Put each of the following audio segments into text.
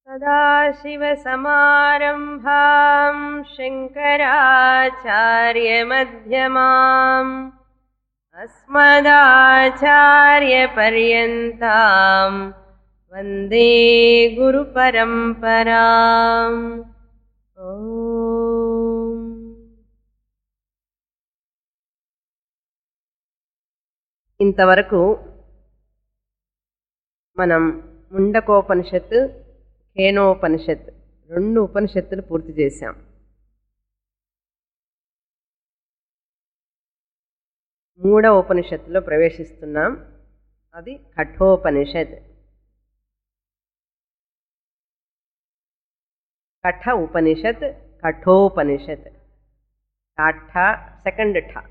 सदाशिवसमारम्भां शङ्कराचार्यमध्यमाम् अस्मदाचार्यपर्यन्तां वन्दे गुरुपरम्पराम् ॐ ఇంతవరకు మనం ముండకోపనిషత్ కేనోపనిషత్ రెండు ఉపనిషత్తులు పూర్తి చేశాం మూడవ ఉపనిషత్తులో ప్రవేశిస్తున్నాం అది కఠోపనిషత్ కఠ ఉపనిషత్ కఠోపనిషత్ కాఠ సెకండ్ ఠ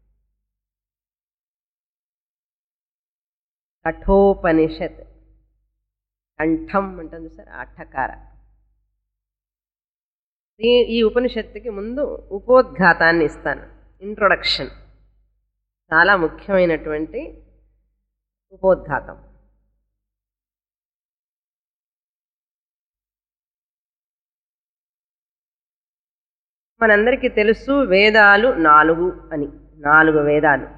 కఠోపనిషత్ కంఠం ఉంటుంది సార్ అఠకార ఈ ఈ ఉపనిషత్తుకి ముందు ఉపోద్ఘాతాన్ని ఇస్తాను ఇంట్రొడక్షన్ చాలా ముఖ్యమైనటువంటి ఉపోద్ఘాతం మనందరికీ తెలుసు వేదాలు నాలుగు అని నాలుగు వేదాలు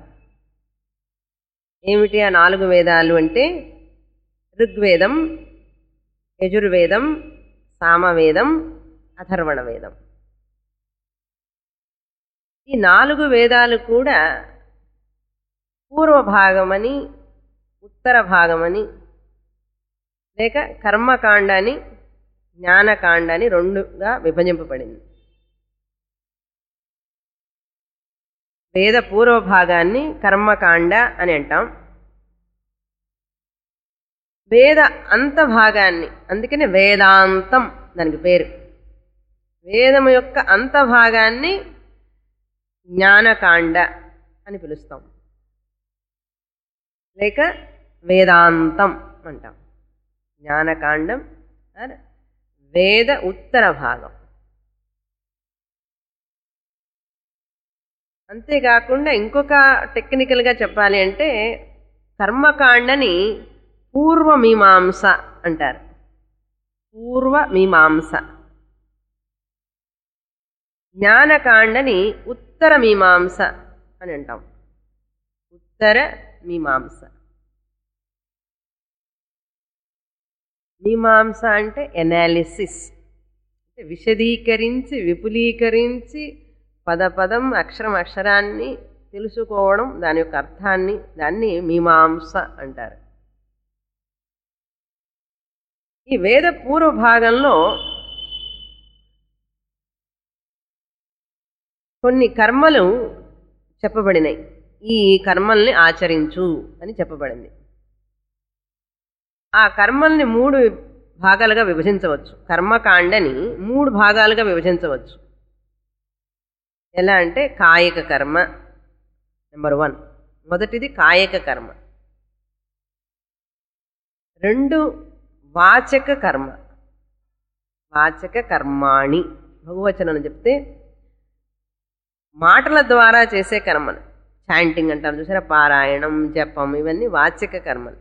ఏమిటి ఆ నాలుగు వేదాలు అంటే ఋగ్వేదం యజుర్వేదం సామవేదం అథర్వణ వేదం ఈ నాలుగు వేదాలు కూడా పూర్వ భాగమని ఉత్తర భాగమని లేక కర్మకాండని జ్ఞానకాండని రెండుగా విభజింపబడింది వేద పూర్వ భాగాన్ని కర్మకాండ అని అంటాం వేద అంత భాగాన్ని అందుకని వేదాంతం దానికి పేరు వేదము యొక్క అంత భాగాన్ని జ్ఞానకాండ అని పిలుస్తాం లేక వేదాంతం అంటాం జ్ఞానకాండం వేద ఉత్తర భాగం అంతేకాకుండా ఇంకొక టెక్నికల్గా చెప్పాలి అంటే కర్మకాండని పూర్వమీమాంస అంటారు పూర్వమీమాంస జ్ఞానకాండని ఉత్తర మీమాంస అని అంటాం ఉత్తర మీమాంస మీమాంస అంటే ఎనాలిసిస్ అంటే విశదీకరించి విపులీకరించి పదపదం అక్షరం అక్షరాన్ని తెలుసుకోవడం దాని యొక్క అర్థాన్ని దాన్ని మీమాంస అంటారు ఈ వేద పూర్వ భాగంలో కొన్ని కర్మలు చెప్పబడినాయి ఈ కర్మల్ని ఆచరించు అని చెప్పబడింది ఆ కర్మల్ని మూడు భాగాలుగా విభజించవచ్చు కర్మకాండని మూడు భాగాలుగా విభజించవచ్చు ఎలా అంటే కాయక కర్మ నెంబర్ వన్ మొదటిది కాయక కర్మ రెండు వాచక కర్మ వాచక కర్మాణి బహువచనం చెప్తే మాటల ద్వారా చేసే కర్మలు చాంటింగ్ అంటారు చూసారా పారాయణం జపం ఇవన్నీ వాచక కర్మలు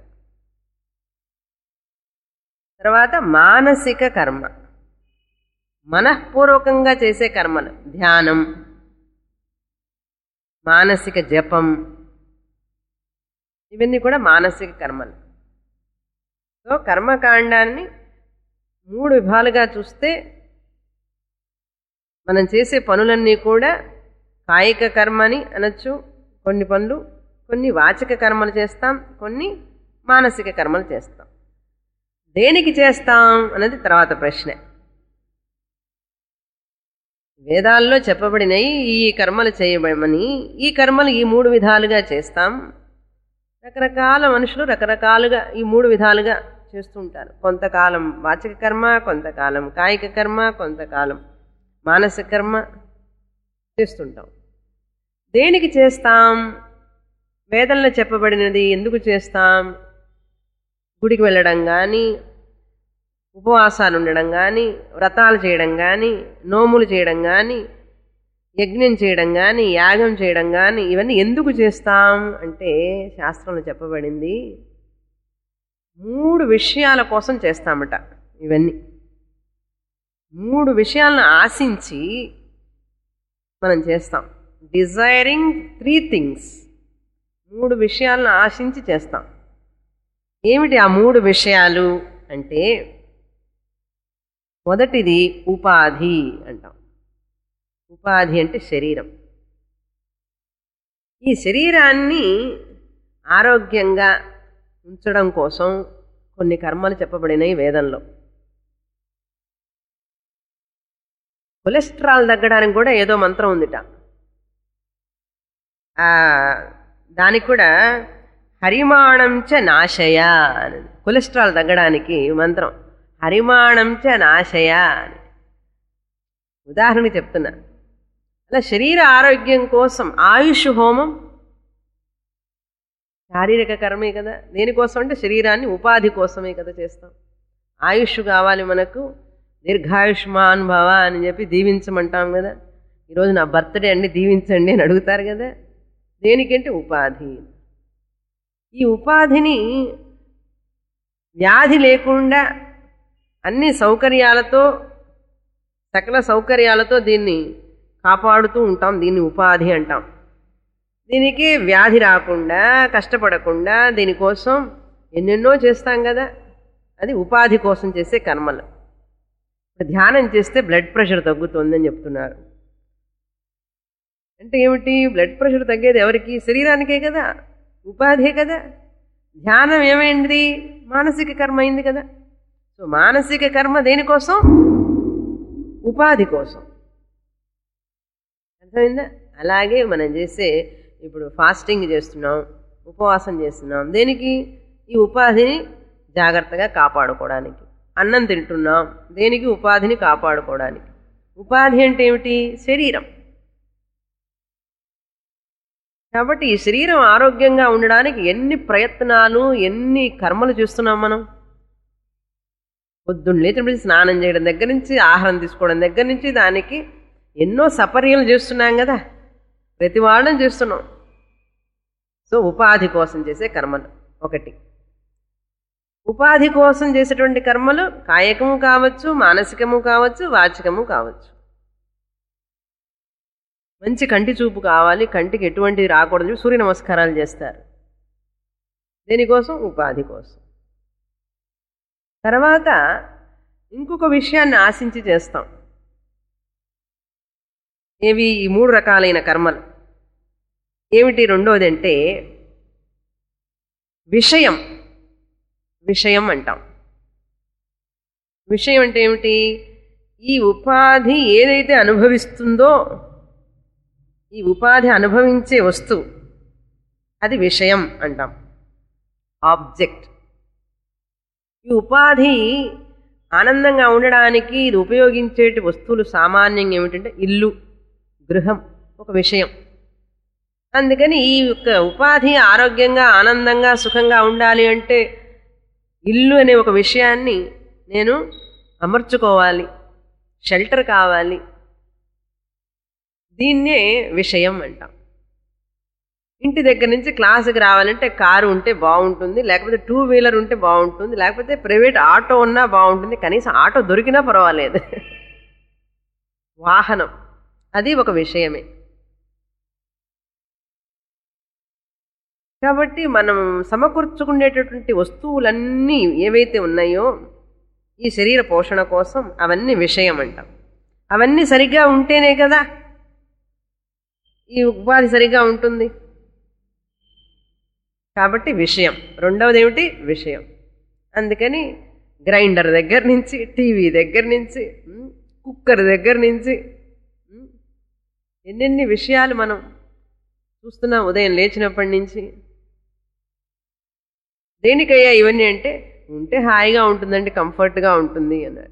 తర్వాత మానసిక కర్మ మనఃపూర్వకంగా చేసే కర్మలు ధ్యానం మానసిక జపం ఇవన్నీ కూడా మానసిక కర్మలు సో కర్మకాండాన్ని మూడు విధాలుగా చూస్తే మనం చేసే పనులన్నీ కూడా కాయిక కర్మని అనొచ్చు కొన్ని పనులు కొన్ని వాచక కర్మలు చేస్తాం కొన్ని మానసిక కర్మలు చేస్తాం దేనికి చేస్తాం అన్నది తర్వాత ప్రశ్న వేదాల్లో చెప్పబడినవి ఈ కర్మలు చేయబడమని ఈ కర్మలు ఈ మూడు విధాలుగా చేస్తాం రకరకాల మనుషులు రకరకాలుగా ఈ మూడు విధాలుగా చేస్తుంటారు కొంతకాలం వాచక కర్మ కొంతకాలం కాయిక కర్మ కొంతకాలం మానసిక కర్మ చేస్తుంటాం దేనికి చేస్తాం వేదంలో చెప్పబడినది ఎందుకు చేస్తాం గుడికి వెళ్ళడం కానీ ఉపవాసాలు ఉండడం కానీ వ్రతాలు చేయడం కానీ నోములు చేయడం కానీ యజ్ఞం చేయడం కానీ యాగం చేయడం కానీ ఇవన్నీ ఎందుకు చేస్తాం అంటే శాస్త్రంలో చెప్పబడింది మూడు విషయాల కోసం చేస్తామట ఇవన్నీ మూడు విషయాలను ఆశించి మనం చేస్తాం డిజైరింగ్ త్రీ థింగ్స్ మూడు విషయాలను ఆశించి చేస్తాం ఏమిటి ఆ మూడు విషయాలు అంటే మొదటిది ఉపాధి అంటాం ఉపాధి అంటే శరీరం ఈ శరీరాన్ని ఆరోగ్యంగా ఉంచడం కోసం కొన్ని కర్మలు చెప్పబడినాయి వేదంలో కొలెస్ట్రాల్ తగ్గడానికి కూడా ఏదో మంత్రం ఉందిట ఆ, దానికి కూడా హరిమాణం చ నాశయ అని కొలెస్ట్రాల్ తగ్గడానికి మంత్రం హరిమాణం చ నాశయ అని ఉదాహరణకి చెప్తున్నా అలా శరీర ఆరోగ్యం కోసం ఆయుష్ హోమం శారీరక కర్మే కదా దేనికోసం అంటే శరీరాన్ని ఉపాధి కోసమే కదా చేస్తాం ఆయుష్ కావాలి మనకు దీర్ఘాయుష్మాన్ భవ అని చెప్పి దీవించమంటాం కదా ఈరోజు నా బర్త్డే అండి దీవించండి అని అడుగుతారు కదా దేనికంటే ఉపాధి ఈ ఉపాధిని వ్యాధి లేకుండా అన్ని సౌకర్యాలతో సకల సౌకర్యాలతో దీన్ని కాపాడుతూ ఉంటాం దీన్ని ఉపాధి అంటాం దీనికి వ్యాధి రాకుండా కష్టపడకుండా దీనికోసం ఎన్నెన్నో చేస్తాం కదా అది ఉపాధి కోసం చేసే కర్మలు ఇప్పుడు ధ్యానం చేస్తే బ్లడ్ ప్రెషర్ తగ్గుతుందని చెప్తున్నారు అంటే ఏమిటి బ్లడ్ ప్రెషర్ తగ్గేది ఎవరికి శరీరానికే కదా ఉపాధే కదా ధ్యానం ఏమైంది మానసిక కర్మ అయింది కదా సో మానసిక కర్మ దేనికోసం ఉపాధి కోసం అర్థమైందా అలాగే మనం చేసే ఇప్పుడు ఫాస్టింగ్ చేస్తున్నాం ఉపవాసం చేస్తున్నాం దేనికి ఈ ఉపాధిని జాగ్రత్తగా కాపాడుకోవడానికి అన్నం తింటున్నాం దేనికి ఉపాధిని కాపాడుకోవడానికి ఉపాధి అంటే ఏమిటి శరీరం కాబట్టి ఈ శరీరం ఆరోగ్యంగా ఉండడానికి ఎన్ని ప్రయత్నాలు ఎన్ని కర్మలు చేస్తున్నాం మనం పొద్దున్న లేచినప్పుడు స్నానం చేయడం దగ్గర నుంచి ఆహారం తీసుకోవడం దగ్గర నుంచి దానికి ఎన్నో సపర్యలు చేస్తున్నాం కదా ప్రతి వాళ్ళని చేస్తున్నాం సో ఉపాధి కోసం చేసే కర్మలు ఒకటి ఉపాధి కోసం చేసేటువంటి కర్మలు కాయకము కావచ్చు మానసికము కావచ్చు వాచికము కావచ్చు మంచి కంటి చూపు కావాలి కంటికి ఎటువంటిది రాకూడదు సూర్య నమస్కారాలు చేస్తారు దేనికోసం ఉపాధి కోసం తర్వాత ఇంకొక విషయాన్ని ఆశించి చేస్తాం ఏవి ఈ మూడు రకాలైన కర్మలు ఏమిటి రెండోది అంటే విషయం విషయం అంటాం విషయం అంటే ఏమిటి ఈ ఉపాధి ఏదైతే అనుభవిస్తుందో ఈ ఉపాధి అనుభవించే వస్తువు అది విషయం అంటాం ఆబ్జెక్ట్ ఈ ఉపాధి ఆనందంగా ఉండడానికి ఇది ఉపయోగించేటి వస్తువులు సామాన్యంగా ఏమిటంటే ఇల్లు గృహం ఒక విషయం అందుకని ఈ యొక్క ఉపాధి ఆరోగ్యంగా ఆనందంగా సుఖంగా ఉండాలి అంటే ఇల్లు అనే ఒక విషయాన్ని నేను అమర్చుకోవాలి షెల్టర్ కావాలి దీన్నే విషయం అంటాం ఇంటి దగ్గర నుంచి క్లాసుకి రావాలంటే కారు ఉంటే బాగుంటుంది లేకపోతే టూ వీలర్ ఉంటే బాగుంటుంది లేకపోతే ప్రైవేట్ ఆటో ఉన్నా బాగుంటుంది కనీసం ఆటో దొరికినా పర్వాలేదు వాహనం అది ఒక విషయమే కాబట్టి మనం సమకూర్చుకునేటటువంటి వస్తువులన్నీ ఏవైతే ఉన్నాయో ఈ శరీర పోషణ కోసం అవన్నీ విషయం అంటాం అవన్నీ సరిగ్గా ఉంటేనే కదా ఈ ఉపాధి సరిగ్గా ఉంటుంది కాబట్టి విషయం రెండవది ఏమిటి విషయం అందుకని గ్రైండర్ దగ్గర నుంచి టీవీ దగ్గర నుంచి ఉమ్, కుక్కర్ దగ్గర నుంచి ఉమ్, ఎన్నెన్ని విషయాలు మనం చూస్తున్నాం ఉదయం లేచినప్పటి నుంచి దేనికయ్యా ఇవన్నీ అంటే ఉంటే హాయిగా ఉంటుందండి కంఫర్ట్గా ఉంటుంది అన్నాడు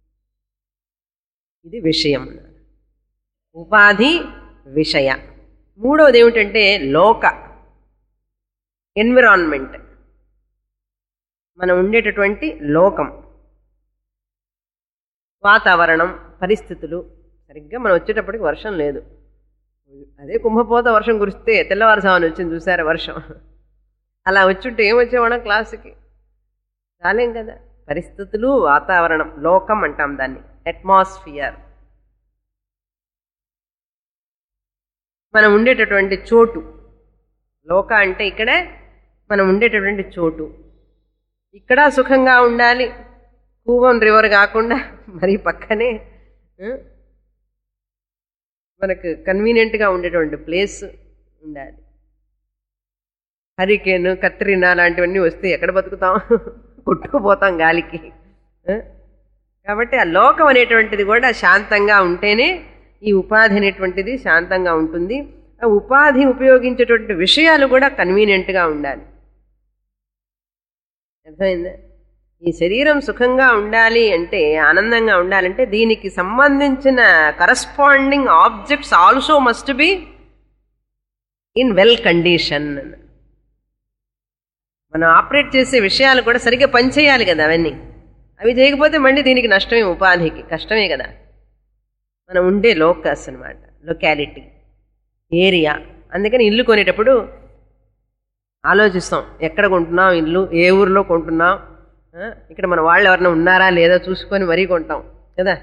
ఇది విషయం అన్నాడు ఉపాధి విషయ మూడవది ఏమిటంటే లోక ఎన్విరాన్మెంట్ మనం ఉండేటటువంటి లోకం వాతావరణం పరిస్థితులు సరిగ్గా మనం వచ్చేటప్పటికి వర్షం లేదు అదే కుంభపోత వర్షం కురిస్తే తెల్లవారుజామున వచ్చింది చూసారా వర్షం అలా వచ్చుంటే ఏం వచ్చేవాళ్ళం క్లాసుకి రాలేం కదా పరిస్థితులు వాతావరణం లోకం అంటాం దాన్ని అట్మాస్ఫియర్ మనం ఉండేటటువంటి చోటు లోక అంటే ఇక్కడే మనం ఉండేటటువంటి చోటు ఇక్కడ సుఖంగా ఉండాలి కూవం రివర్ కాకుండా మరి పక్కనే ఆ, మనకు కన్వీనియంట్గా ఉండేటువంటి ప్లేస్ ఉండాలి హరికేన్ కత్రినా లాంటివన్నీ వస్తే ఎక్కడ బతుకుతాం కొట్టుకుపోతాం గాలికి ఆ? కాబట్టి ఆ లోకం అనేటువంటిది కూడా శాంతంగా ఉంటేనే ఈ ఉపాధి అనేటువంటిది శాంతంగా ఉంటుంది ఆ ఉపాధి ఉపయోగించేటువంటి విషయాలు కూడా కన్వీనియంట్గా ఉండాలి అర్థమైందా ఈ శరీరం సుఖంగా ఉండాలి అంటే ఆనందంగా ఉండాలంటే దీనికి సంబంధించిన corresponding objects also must be in well condition మనం ఆపరేట్ చేసే విషయాలు కూడా సరిగ్గా పనిచేయాలి కదా అవన్నీ అవి చేయకపోతే మళ్ళీ దీనికి నష్టమే ఉపాధికి కష్టమే కదా మనం ఉండే లోకస్ అనమాట లొకాలిటీ ఏరియా అందుకని ఇల్లు కొనేటప్పుడు ఆలోచిస్తాం ఎక్కడ కొంటున్నాం ఇల్లు ఏ ఊరిలో కొంటున్నాం ఆ, ఇక్కడ మన వాళ్ళు ఎవరైనా ఉన్నారా లేదా చూసుకొని మరీ కొంటాం కదా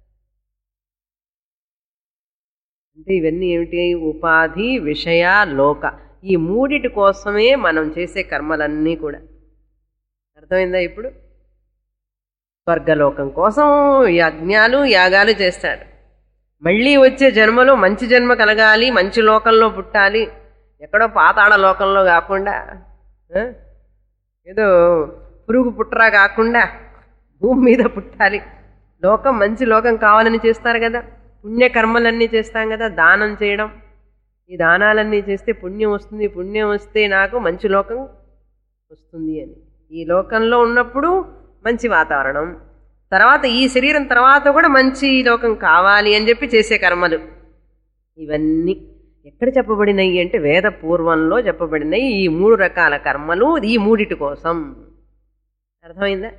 అంటే ఇవన్నీ ఏమిటి ఉపాధి విషయ లోక ఈ మూడిటి కోసమే మనం చేసే కర్మలన్నీ కూడా అర్థమైందా ఇప్పుడు స్వర్గలోకం కోసం యజ్ఞాలు యాగాలు చేస్తాడు మళ్ళీ వచ్చే జన్మలో మంచి జన్మ కలగాలి మంచి లోకంలో పుట్టాలి ఎక్కడో పాతాళ లోకంలో కాకుండా ఆ? ఏదో పురుగు పుట్రా కాకుండా భూమి మీద పుట్టాలి లోకం మంచి లోకం కావాలని చేస్తారు కదా పుణ్యకర్మలన్నీ చేస్తాం కదా దానం చేయడం ఈ దానాలన్నీ చేస్తే పుణ్యం వస్తుంది పుణ్యం వస్తే నాకు మంచి లోకం వస్తుంది అని ఈ లోకంలో ఉన్నప్పుడు మంచి వాతావరణం తర్వాత ఈ శరీరం తర్వాత కూడా మంచి లోకం కావాలి అని చెప్పి చేసే కర్మలు ఇవన్నీ ఎక్కడ చెప్పబడినాయి అంటే వేద పూర్వంలో చెప్పబడినాయి ఈ మూడు రకాల కర్మలు ఈ మూడిటి కోసం అర్థమైందా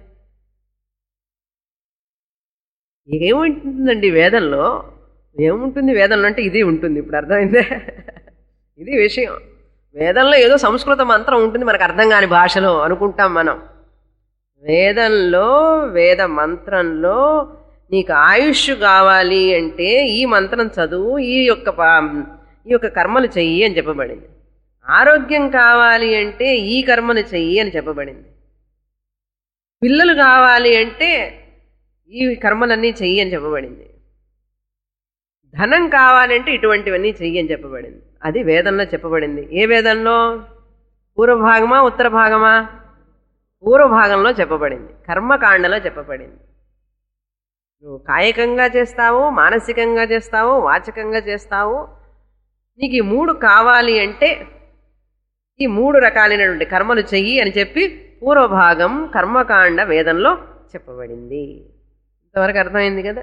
ఏముంటుందండి వేదంలో ఏముంటుంది వేదంలో అంటే ఇది ఉంటుంది ఇప్పుడు అర్థమైందా ఇది విషయం వేదంలో ఏదో సంస్కృత మంత్రం ఉంటుంది మనకు అర్థం కాని భాషలో అనుకుంటాం మనం వేదంలో వేద మంత్రంలో నీకు ఆయుష్ కావాలి అంటే ఈ మంత్రం చదువు ఈ యొక్క ప- ఈ యొక్క కర్మలు చెయ్యి అని చెప్పబడింది ఆరోగ్యం కావాలి అంటే ఈ కర్మలు చెయ్యి అని చెప్పబడింది పిల్లలు కావాలి అంటే ఈ కర్మలన్నీ చెయ్యి అని చెప్పబడింది ధనం కావాలంటే ఇటువంటివన్నీ చెయ్యి అని చెప్పబడింది అది వేదంలో చెప్పబడింది ఏ వేదంలో పూర్వభాగమా ఉత్తర భాగమా పూర్వభాగంలో చెప్పబడింది కర్మకాండలో చెప్పబడింది నువ్వు కాయకంగా చేస్తావు మానసికంగా చేస్తావు వాచకంగా చేస్తావు నీకు ఈ మూడు కావాలి అంటే ఈ మూడు రకాలైనటువంటి కర్మలు చెయ్యి అని చెప్పి పూర్వభాగం కర్మకాండ వేదంలో చెప్పబడింది ఇంతవరకు అర్థమైంది కదా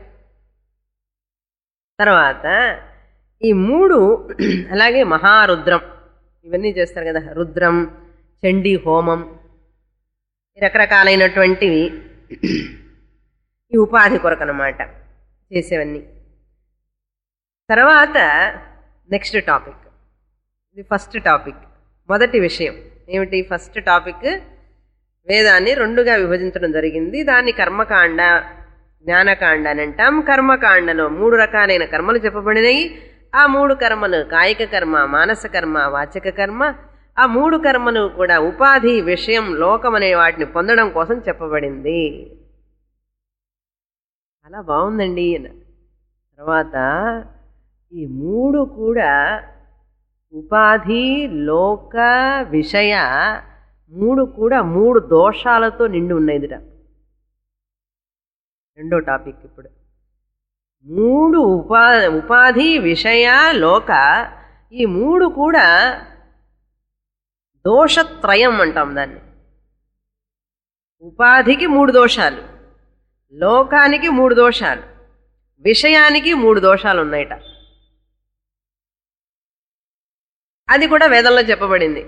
తర్వాత ఈ మూడు అలాగే మహారుద్రం ఇవన్నీ చేస్తారు కదా రుద్రం చండీ హోమం ఈ రకరకాలైనటువంటివి ఈ ఉపాధి కొరకు అనమాట చేసేవన్నీ తర్వాత నెక్స్ట్ టాపిక్ ఇది ఫస్ట్ టాపిక్ మొదటి విషయం ఏమిటి ఫస్ట్ టాపిక్ వేదాన్ని రెండుగా విభజించడం జరిగింది దాన్ని కర్మకాండ జ్ఞానకాండ అని అంటాం కర్మకాండలో మూడు రకాలైన కర్మలు చెప్పబడినాయి ఆ మూడు కర్మలు కాయిక కర్మ మానస కర్మ వాచక కర్మ ఆ మూడు కర్మలు కూడా ఉపాధి విషయం లోకం అనే వాటిని పొందడం కోసం చెప్పబడింది చాలా బాగుందండి అన్న తర్వాత ఈ మూడు కూడా ఉపాధి లోక విషయ మూడు కూడా మూడు దోషాలతో నిండి ఉన్నాయి ఇదిట రెండో టాపిక్ ఇప్పుడు మూడు ఉపా ఉపాధి విషయ లోక ఈ మూడు కూడా దోషత్రయం అంటాం దాన్ని ఉపాధికి మూడు దోషాలు లోకానికి మూడు దోషాలు విషయానికి మూడు దోషాలు ఉన్నాయట అది కూడా వేదంలో చెప్పబడింది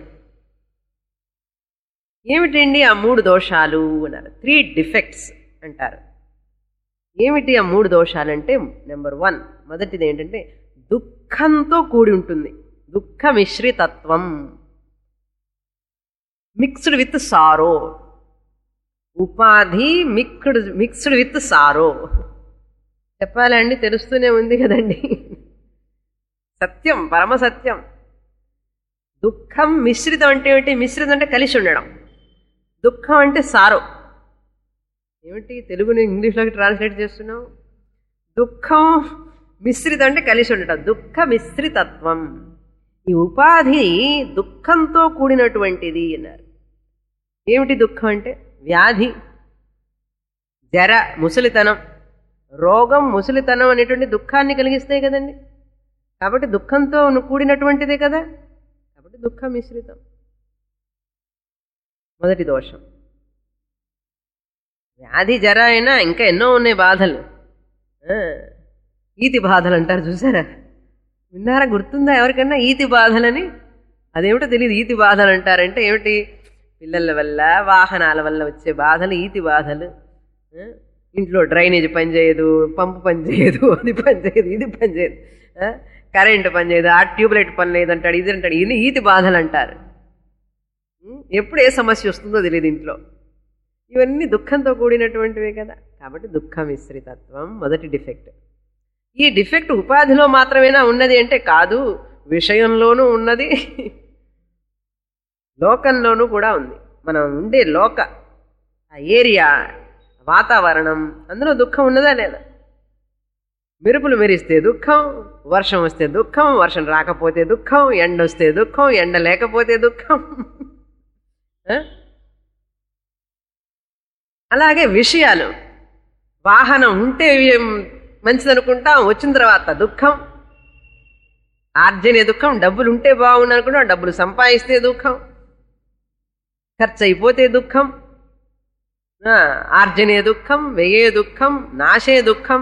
ఏమిటండి ఆ మూడు దోషాలు అన్నారు త్రీ డిఫెక్ట్స్ అంటారు ఏమిటి ఆ మూడు దోషాలంటే నెంబర్ వన్ మొదటిది ఏంటంటే దుఃఖంతో కూడి ఉంటుంది దుఃఖ మిశ్రితత్వం మిక్స్డ్ విత్ సారో ఉపాధి మిక్డ్ మిక్స్డ్ విత్ సారో చెప్పాలండి తెలుస్తూనే ఉంది కదండి సత్యం పరమ సత్యం దుఃఖం మిశ్రితం అంటే ఏమిటి మిశ్రితం అంటే కలిసి ఉండడం దుఃఖం అంటే సారో ఏమిటి తెలుగుని ఇంగ్లీష్లోకి ట్రాన్స్లేట్ చేస్తున్నావు దుఃఖం మిశ్రితం అంటే కలిసి ఉండటం దుఃఖ మిశ్రితత్వం ఈ ఉపాధి దుఃఖంతో కూడినటువంటిది అన్నారు ఏమిటి దుఃఖం అంటే వ్యాధి జర ముసలితనం రోగం ముసలితనం అనేటువంటి దుఃఖాన్ని కలిగిస్తాయి కదండి కాబట్టి దుఃఖంతో కూడినటువంటిదే కదా కాబట్టి దుఃఖ మిశ్రితం మొదటి దోషం వ్యాధి జర అయినా ఇంకా ఎన్నో ఉన్నాయి బాధలు ఆ, ఈతి బాధలు అంటారు చూసారా విన్నారా గుర్తుందా ఎవరికన్నా ఈతి బాధలని అదేమిటో తెలియదు ఈతి బాధలు అంటారంటే ఏమిటి పిల్లల వల్ల వాహనాల వల్ల వచ్చే బాధలు ఈతి బాధలు ఆ, ఇంట్లో డ్రైనేజ్ పని చేయదు పంపు పని చేయదు అది పని చేయదు ఇది పని చేయదు ఆ, కరెంటు పని చేయదు ఆ ట్యూబ్లైట్ పని లేదంటాడు ఇది అంటాడు ఇది ఈతి బాధలు అంటారు ఉం? ఎప్పుడు ఏ సమస్య వస్తుందో తెలియదు ఇంట్లో ఇవన్నీ దుఃఖంతో కూడినటువంటివే కదా కాబట్టి దుఃఖ మిశ్రితత్వం మొదటి డిఫెక్ట్ ఈ డిఫెక్ట్ ఉపాధిలో మాత్రమేనా ఉన్నది అంటే కాదు విషయంలోనూ ఉన్నది లోకంలోనూ కూడా ఉంది మనం ఉండే లోక ఆ ఏరియా వాతావరణం అందులో దుఃఖం ఉన్నదా లేదా మెరుపులు మెరిస్తే దుఃఖం వర్షం వస్తే దుఃఖం వర్షం రాకపోతే దుఃఖం ఎండ వస్తే దుఃఖం ఎండ లేకపోతే దుఃఖం ఆ? అలాగే విషయాలు వాహనం ఉంటే ఏం మంచిదనుకుంటాం వచ్చిన తర్వాత దుఃఖం ఆర్జనే దుఃఖం డబ్బులు ఉంటే బాగుండు అనుకుంటాం డబ్బులు సంపాదిస్తే దుఃఖం ఖర్చు అయిపోతే దుఃఖం ఆ, ఆర్జనే దుఃఖం వెయ్యే దుఃఖం నాశే దుఃఖం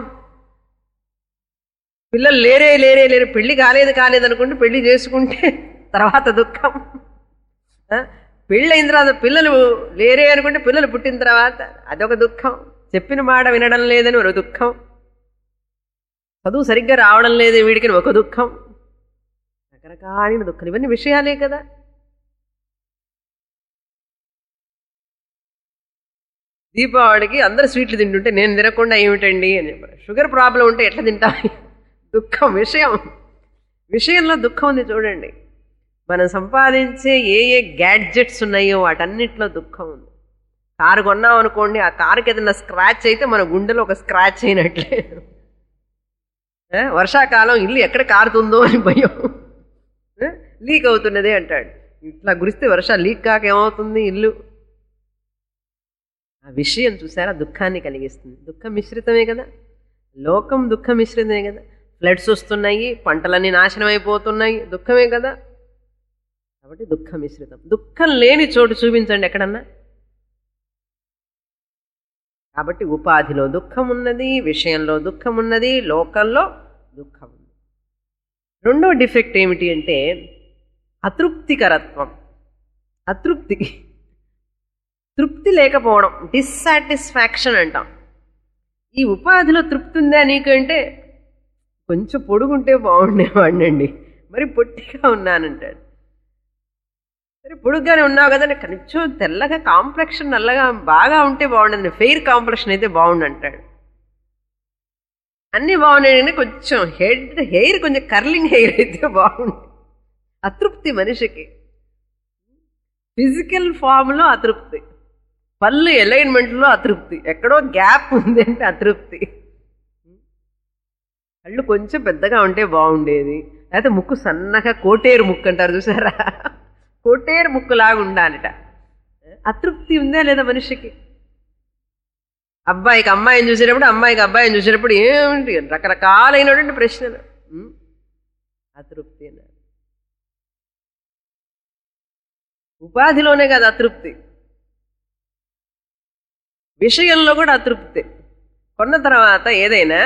పిల్లలు లేరే లేరే లేరు పెళ్లి కాలేదు కాలేదు అనుకుంటే పెళ్లి చేసుకుంటే తర్వాత దుఃఖం ఆ, పెళ్ళి అయిన తర్వాత పిల్లలు లేరే అనుకుంటే పిల్లలు పుట్టిన తర్వాత అదొక దుఃఖం చెప్పిన మాట వినడం లేదని ఒక దుఃఖం చదువు సరిగ్గా రావడం లేదు వీడికి ఒక దుఃఖం రకరకాలైన దుఃఖం ఇవన్నీ విషయాలే కదా దీపావళికి అందరు స్వీట్లు తింటుంటే నేను తినకుండా ఏమిటండి అని చెప్పారు షుగర్ ప్రాబ్లం ఉంటే ఎట్లా తింటా దుఃఖం విషయం విషయంలో దుఃఖం ఉంది చూడండి మనం సంపాదించే ఏ ఏ గ్యాడ్జెట్స్ ఉన్నాయో వాటన్నిటిలో దుఃఖం ఉంది కారు కొన్నాం అనుకోండి ఆ కారుకి ఏదైనా స్క్రాచ్ అయితే మన గుండెలో ఒక స్క్రాచ్ అయినట్లే ఆ, వర్షాకాలం ఇల్లు ఎక్కడ కారుతుందో అని భయం ఆ, లీక్ అవుతున్నదే అంటాడు ఇట్లా గురిస్తే వర్షాలు లీక్ కాక ఏమవుతుంది ఇల్లు ఆ విషయం చూసారా దుఃఖాన్ని కలిగిస్తుంది దుఃఖం మిశ్రితమే కదా లోకం దుఃఖ మిశ్రితమే కదా ఫ్లడ్స్ వస్తున్నాయి పంటలన్నీ నాశనం అయిపోతున్నాయి దుఃఖమే కదా కాబట్టి దుఃఖ మిశ్రితం దుఃఖం లేని చోటు చూపించండి ఎక్కడన్నా కాబట్టి ఉపాధిలో దుఃఖం ఉన్నది విషయంలో దుఃఖం ఉన్నది లోకంలో దుఃఖం ఉంది రెండో డిఫెక్ట్ ఏమిటి అంటే అతృప్తికరత్వం అతృప్తి తృప్తి లేకపోవడం డిస్సాటిస్ఫాక్షన్ అంటాం ఈ ఉపాధిలో తృప్తి ఉందా నీకు అంటే కొంచెం పొడుగుంటే బాగుండేవాడినండి మరి పొట్టిగా ఉన్నానంటాడు సరే పొడుగ్గానే ఉన్నావు కదా నాకు కొంచెం తెల్లగా కాంప్లెక్షన్ నల్లగా బాగా ఉంటే బాగుండదు ఫెయిర్ కాంప్లెక్షన్ అయితే బాగుండు అంటాడు అన్నీ బాగున్నాయి కానీ కొంచెం హెడ్ హెయిర్ కొంచెం కర్లింగ్ హెయిర్ అయితే బాగుంది అతృప్తి మనిషికి ఫిజికల్ ఫామ్లో అతృప్తి పళ్ళు అలైన్మెంట్లో అతృప్తి ఎక్కడో గ్యాప్ ఉంది అంటే అతృప్తి కళ్ళు కొంచెం పెద్దగా ఉంటే బాగుండేది లేకపోతే ముక్కు సన్నగా కోటేరు ముక్కు అంటారు చూసారా కోటేరు ముక్కులాగా ఉండాలిట అతృప్తి ఉందా లేదా మనిషికి అబ్బాయికి అమ్మాయిని చూసేటప్పుడు అమ్మాయికి అబ్బాయిని చూసేటప్పుడు ఏమిటి రకరకాలైనటువంటి ప్రశ్నలు ఉం? అతృప్తి అన్నారు ఉపాధిలోనే కదా అతృప్తి విషయంలో కూడా అతృప్తి కొన్న తర్వాత ఏదైనా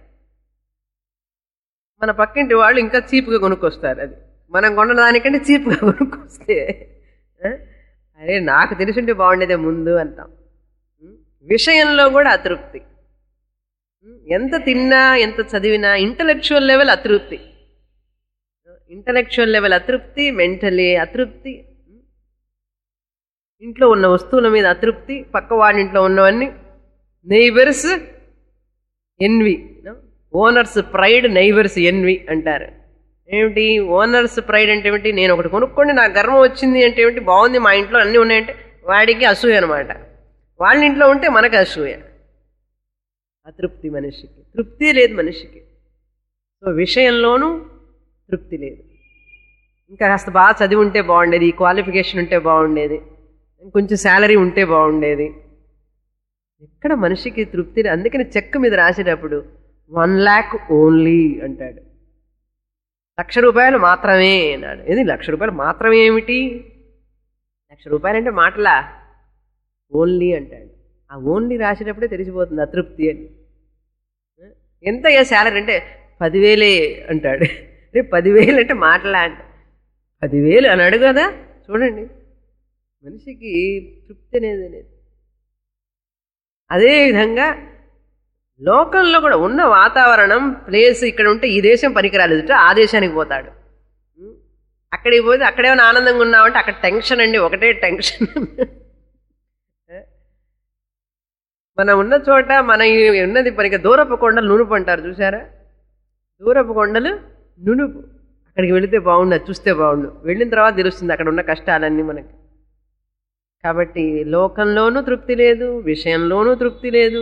మన పక్కింటి వాళ్ళు ఇంకా చీప్గా కొనుక్కొస్తారు అది మనం కొన్న దానికంటే చీప్గా కొనుక్కొస్తే ఆ, అరే నాకు తెలిసింటే బాగుండేదే ముందు అంటాం ఉం? విషయంలో కూడా అతృప్తి ఉం? ఎంత తిన్నా ఎంత చదివినా ఇంటలెక్చువల్ లెవెల్ అతృప్తి ఇంటలెక్చువల్ లెవెల్ అతృప్తి మెంటలీ అతృప్తి ఉం? ఇంట్లో ఉన్న వస్తువుల మీద అతృప్తి పక్క వాడింట్లో ఉన్నవన్నీ neighbours envy owners pride neighbours envy అంటారు ఏమిటి ఓనర్స్ ప్రైడ్ అంటే ఏమిటి నేను ఒకటి కొనుక్కోండి నాకు గర్వం వచ్చింది అంటే ఏమిటి బాగుంది మా ఇంట్లో అన్నీ ఉన్నాయంటే వాడికి అసూయ అనమాట వాళ్ళ ఇంట్లో ఉంటే మనకు అసూయ అతృప్తి మనిషికి తృప్తి లేదు మనిషికి సో విషయంలోనూ తృప్తి లేదు ఇంకా కాస్త బాగా చదివి ఉంటే బాగుండేది ఈ క్వాలిఫికేషన్ ఉంటే బాగుండేది కొంచెం శాలరీ ఉంటే బాగుండేది ఎక్కడ మనిషికి తృప్తి లే- అందుకని చెక్ మీద రాసేటప్పుడు వన్ ల్యాక్ ఓన్లీ అంటాడు లక్ష రూపాయలు మాత్రమే అన్నాడు ఏది లక్ష రూపాయలు మాత్రమే ఏమిటి లక్ష రూపాయలు అంటే మాటలా ఓన్లీ అంటాడు ఆ ఓన్లీ రాసేటప్పుడే తెలిసిపోతుంది అతృప్తి అని ఎంత అయ్యా శాలరీ అంటే పదివేలే అంటాడు రేపు పదివేలు అంటే మాటలా అంట పదివేలు అని అడుగు కదా చూడండి మనిషికి తృప్తి అనేది లేదు అదేవిధంగా లోకంలో కూడా ఉన్న వాతావరణం ప్లేస్ ఇక్కడ ఉంటే ఈ దేశం పనికిరాలేదు ఆ దేశానికి పోతాడు ఉం? అక్కడికి పోతే అక్కడేమైనా ఆనందంగా ఉన్నామంటే అక్కడ టెన్షన్ అండి ఒకటే టెన్షన్ మనం ఉన్న చోట మన ఈ ఉన్నది పనికి దూరపు కొండలు నునుపు అంటారు చూసారా దూరపు కొండలు నునుపు అక్కడికి వెళితే బాగుండు అది చూస్తే బాగుండు వెళ్ళిన తర్వాత తెలుస్తుంది అక్కడ ఉన్న కష్టాలన్నీ మనకి కాబట్టి లోకంలోనూ తృప్తి లేదు విషయంలోనూ తృప్తి లేదు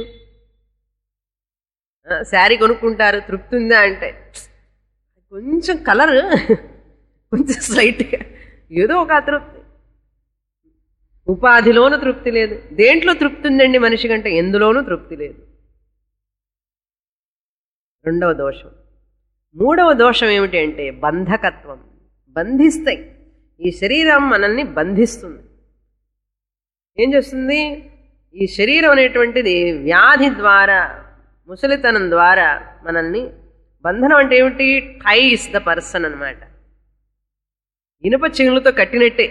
ఆ, శారీ కొనుక్కుంటారు తృప్తి ఉందా అంటే కొంచెం కలర్ కొంచెం స్లైట్గా ఏదో ఒక అతృప్తి ఉపాధిలోనూ తృప్తి లేదు దేంట్లో తృప్తి ఉందండి మనిషి కంటే ఎందులోనూ తృప్తి లేదు రెండవ దోషం మూడవ దోషం ఏమిటి అంటే బంధకత్వం బంధిస్తాయి ఈ శరీరం మనల్ని బంధిస్తుంది ఏం చేస్తుంది ఈ శరీరం అనేటువంటిది వ్యాధి ద్వారా ముసలితనం ద్వారా మనల్ని బంధనం అంటే ఏమిటి టైస్ ద పర్సన్ అన్నమాట ఇనుప చెంగులతో కట్టినట్టే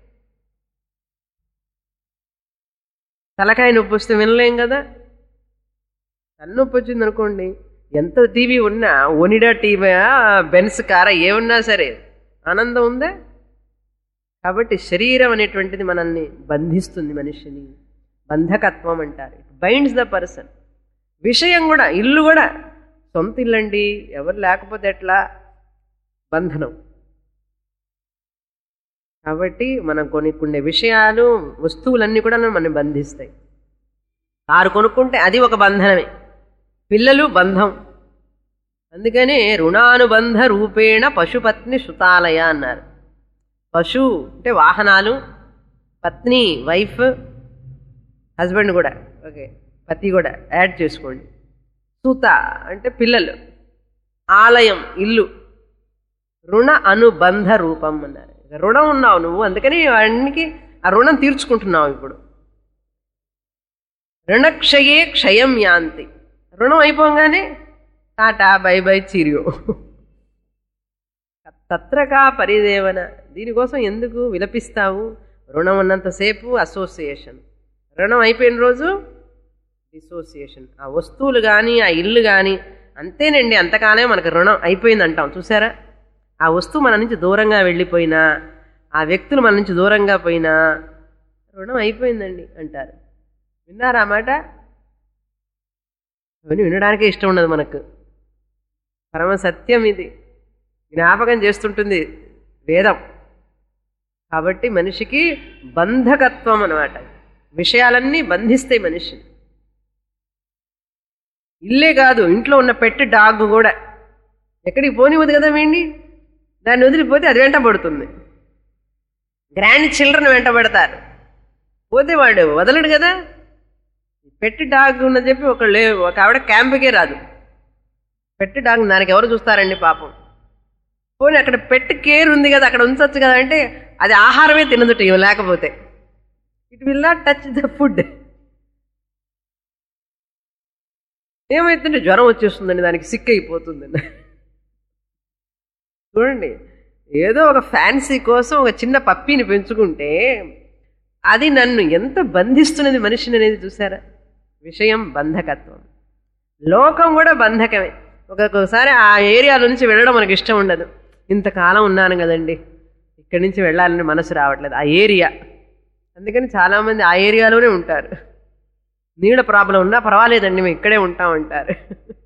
తలకాయ నొప్పి వస్తే వినలేం కదా తలనొప్పి వచ్చింది అనుకోండి ఎంత టీవీ ఉన్నా ఒనిడా టీవీ బెన్స్ కారా ఏ ఉన్నా సరే ఆనందం ఉందా కాబట్టి శరీరం అనేటువంటిది మనల్ని బంధిస్తుంది మనిషిని బంధకత్వం అంటారు బైండ్స్ ద పర్సన్ విషయం కూడా ఇల్లు కూడా సొంత ఇల్లండి ఎవరు లేకపోతే ఎట్లా బంధనం కాబట్టి మనం కొనుక్కునే విషయాలు వస్తువులన్నీ కూడా మనం బంధిస్తాయి కారు కొనుక్కుంటే అది ఒక బంధనమే పిల్లలు బంధం అందుకని రుణానుబంధ రూపేణ పశుపత్ని సుతాలయ అన్నారు పశు అంటే వాహనాలు పత్ని వైఫ్ హస్బెండ్ కూడా ఓకే పతి కూడా యాడ్ చేసుకోండి సూత అంటే పిల్లలు ఆలయం ఇల్లు రుణ అనుబంధ రూపం అన్నారు ఇక రుణం ఉన్నావు నువ్వు అందుకని వాడికి ఆ రుణం తీర్చుకుంటున్నావు ఇప్పుడు రుణక్షయే క్షయం యాంతి రుణం అయిపోగానే టాటా బై బై చీరియో తత్రకా పరిదేవన దీనికోసం ఎందుకు విలపిస్తావు రుణం ఉన్నంతసేపు అసోసియేషన్ రుణం అయిపోయిన రోజు డిసోసియేషన్ ఆ వస్తువులు కానీ ఆ ఇల్లు కానీ అంతేనండి అంతకాలమే మనకు రుణం అయిపోయింది అంటాం చూసారా ఆ వస్తువు మన నుంచి దూరంగా వెళ్ళిపోయినా ఆ వ్యక్తులు మన నుంచి దూరంగా పోయినా రుణం అయిపోయిందండి అంటారు విన్నారా ఆ మాట అవన్నీ వినడానికే ఇష్టం ఉండదు మనకు పరమ సత్యం ఇది జ్ఞాపకం చేస్తుంటుంది వేదం కాబట్టి మనిషికి బంధకత్వం అనమాట విషయాలన్నీ బంధిస్తాయి మనిషిని ఇల్లే కాదు ఇంట్లో ఉన్న పెట్టి డాగ్ కూడా ఎక్కడికి పోనివ్వదు కదా వీడిని దాన్ని వదిలిపోతే అది వెంట పడుతుంది గ్రాండ్ చిల్డ్రన్ వెంట పెడతారు పోతే వాడు వదలడు కదా పెట్టి డాగ్ ఉన్నది చెప్పి ఒక లే ఒక ఆవిడ క్యాంపుకే రాదు పెట్టి డాగ్ దానికి ఎవరు చూస్తారండి పాపం పోనీ అక్కడ పెట్టి కేర్ ఉంది కదా అక్కడ ఉంచవచ్చు కదా అంటే అది ఆహారమే తినదుట ఇవి లేకపోతే it will not touch the food ఏమైతుంటే జ్వరం వచ్చేస్తుందండి దానికి సిక్ అయిపోతుందండి చూడండి ఏదో ఒక ఫ్యాన్సీ కోసం ఒక చిన్న పప్పీని పెంచుకుంటే అది నన్ను ఎంత బంధిస్తున్నది మనిషిని అనేది చూసారా విషయం బంధకత్వం లోకం కూడా బంధకమే ఒక్కొక్కసారి ఆ ఏరియా నుంచి వెళ్ళడం మనకి ఇష్టం ఉండదు ఇంతకాలం ఉన్నాను కదండి ఇక్కడి నుంచి వెళ్ళాలని మనసు రావట్లేదు ఆ ఏరియా అందుకని చాలామంది ఆ ఏరియాలోనే ఉంటారు నీడ ప్రాబ్లం ఉన్నా పర్వాలేదండి మేము ఇక్కడే ఉంటాం అంటారు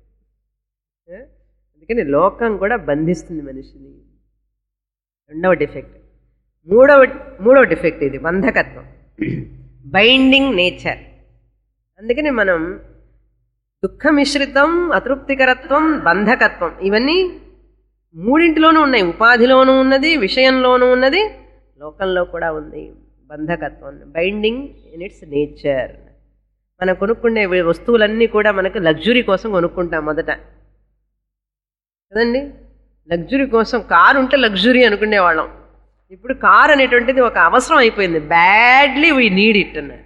అందుకని లోకం కూడా బంధిస్తుంది మనిషిని రెండవ డిఫెక్ట్ మూడవ మూడవ డిఫెక్ట్ ఇది బంధకత్వం బైండింగ్ నేచర్ అందుకని మనం దుఃఖ మిశ్రితం అతృప్తికరత్వం బంధకత్వం ఇవన్నీ మూడింటిలోనూ ఉన్నాయి ఉపాధిలోనూ ఉన్నది విషయంలోనూ ఉన్నది లోకంలో కూడా ఉంది బంధకత్వం బైండింగ్ ఇన్ ఇట్స్ నేచర్ మనం కొనుక్కునే వస్తువులన్నీ కూడా మనకు లగ్జరీ కోసం కొనుక్కుంటాం మొదట కదండి లగ్జరీ కోసం కారు ఉంటే లగ్జరీ అనుకునేవాళ్ళం ఇప్పుడు కార్ అనేటువంటిది ఒక అవసరం అయిపోయింది బ్యాడ్లీ వీ నీడ్ ఇట్ అన్నారు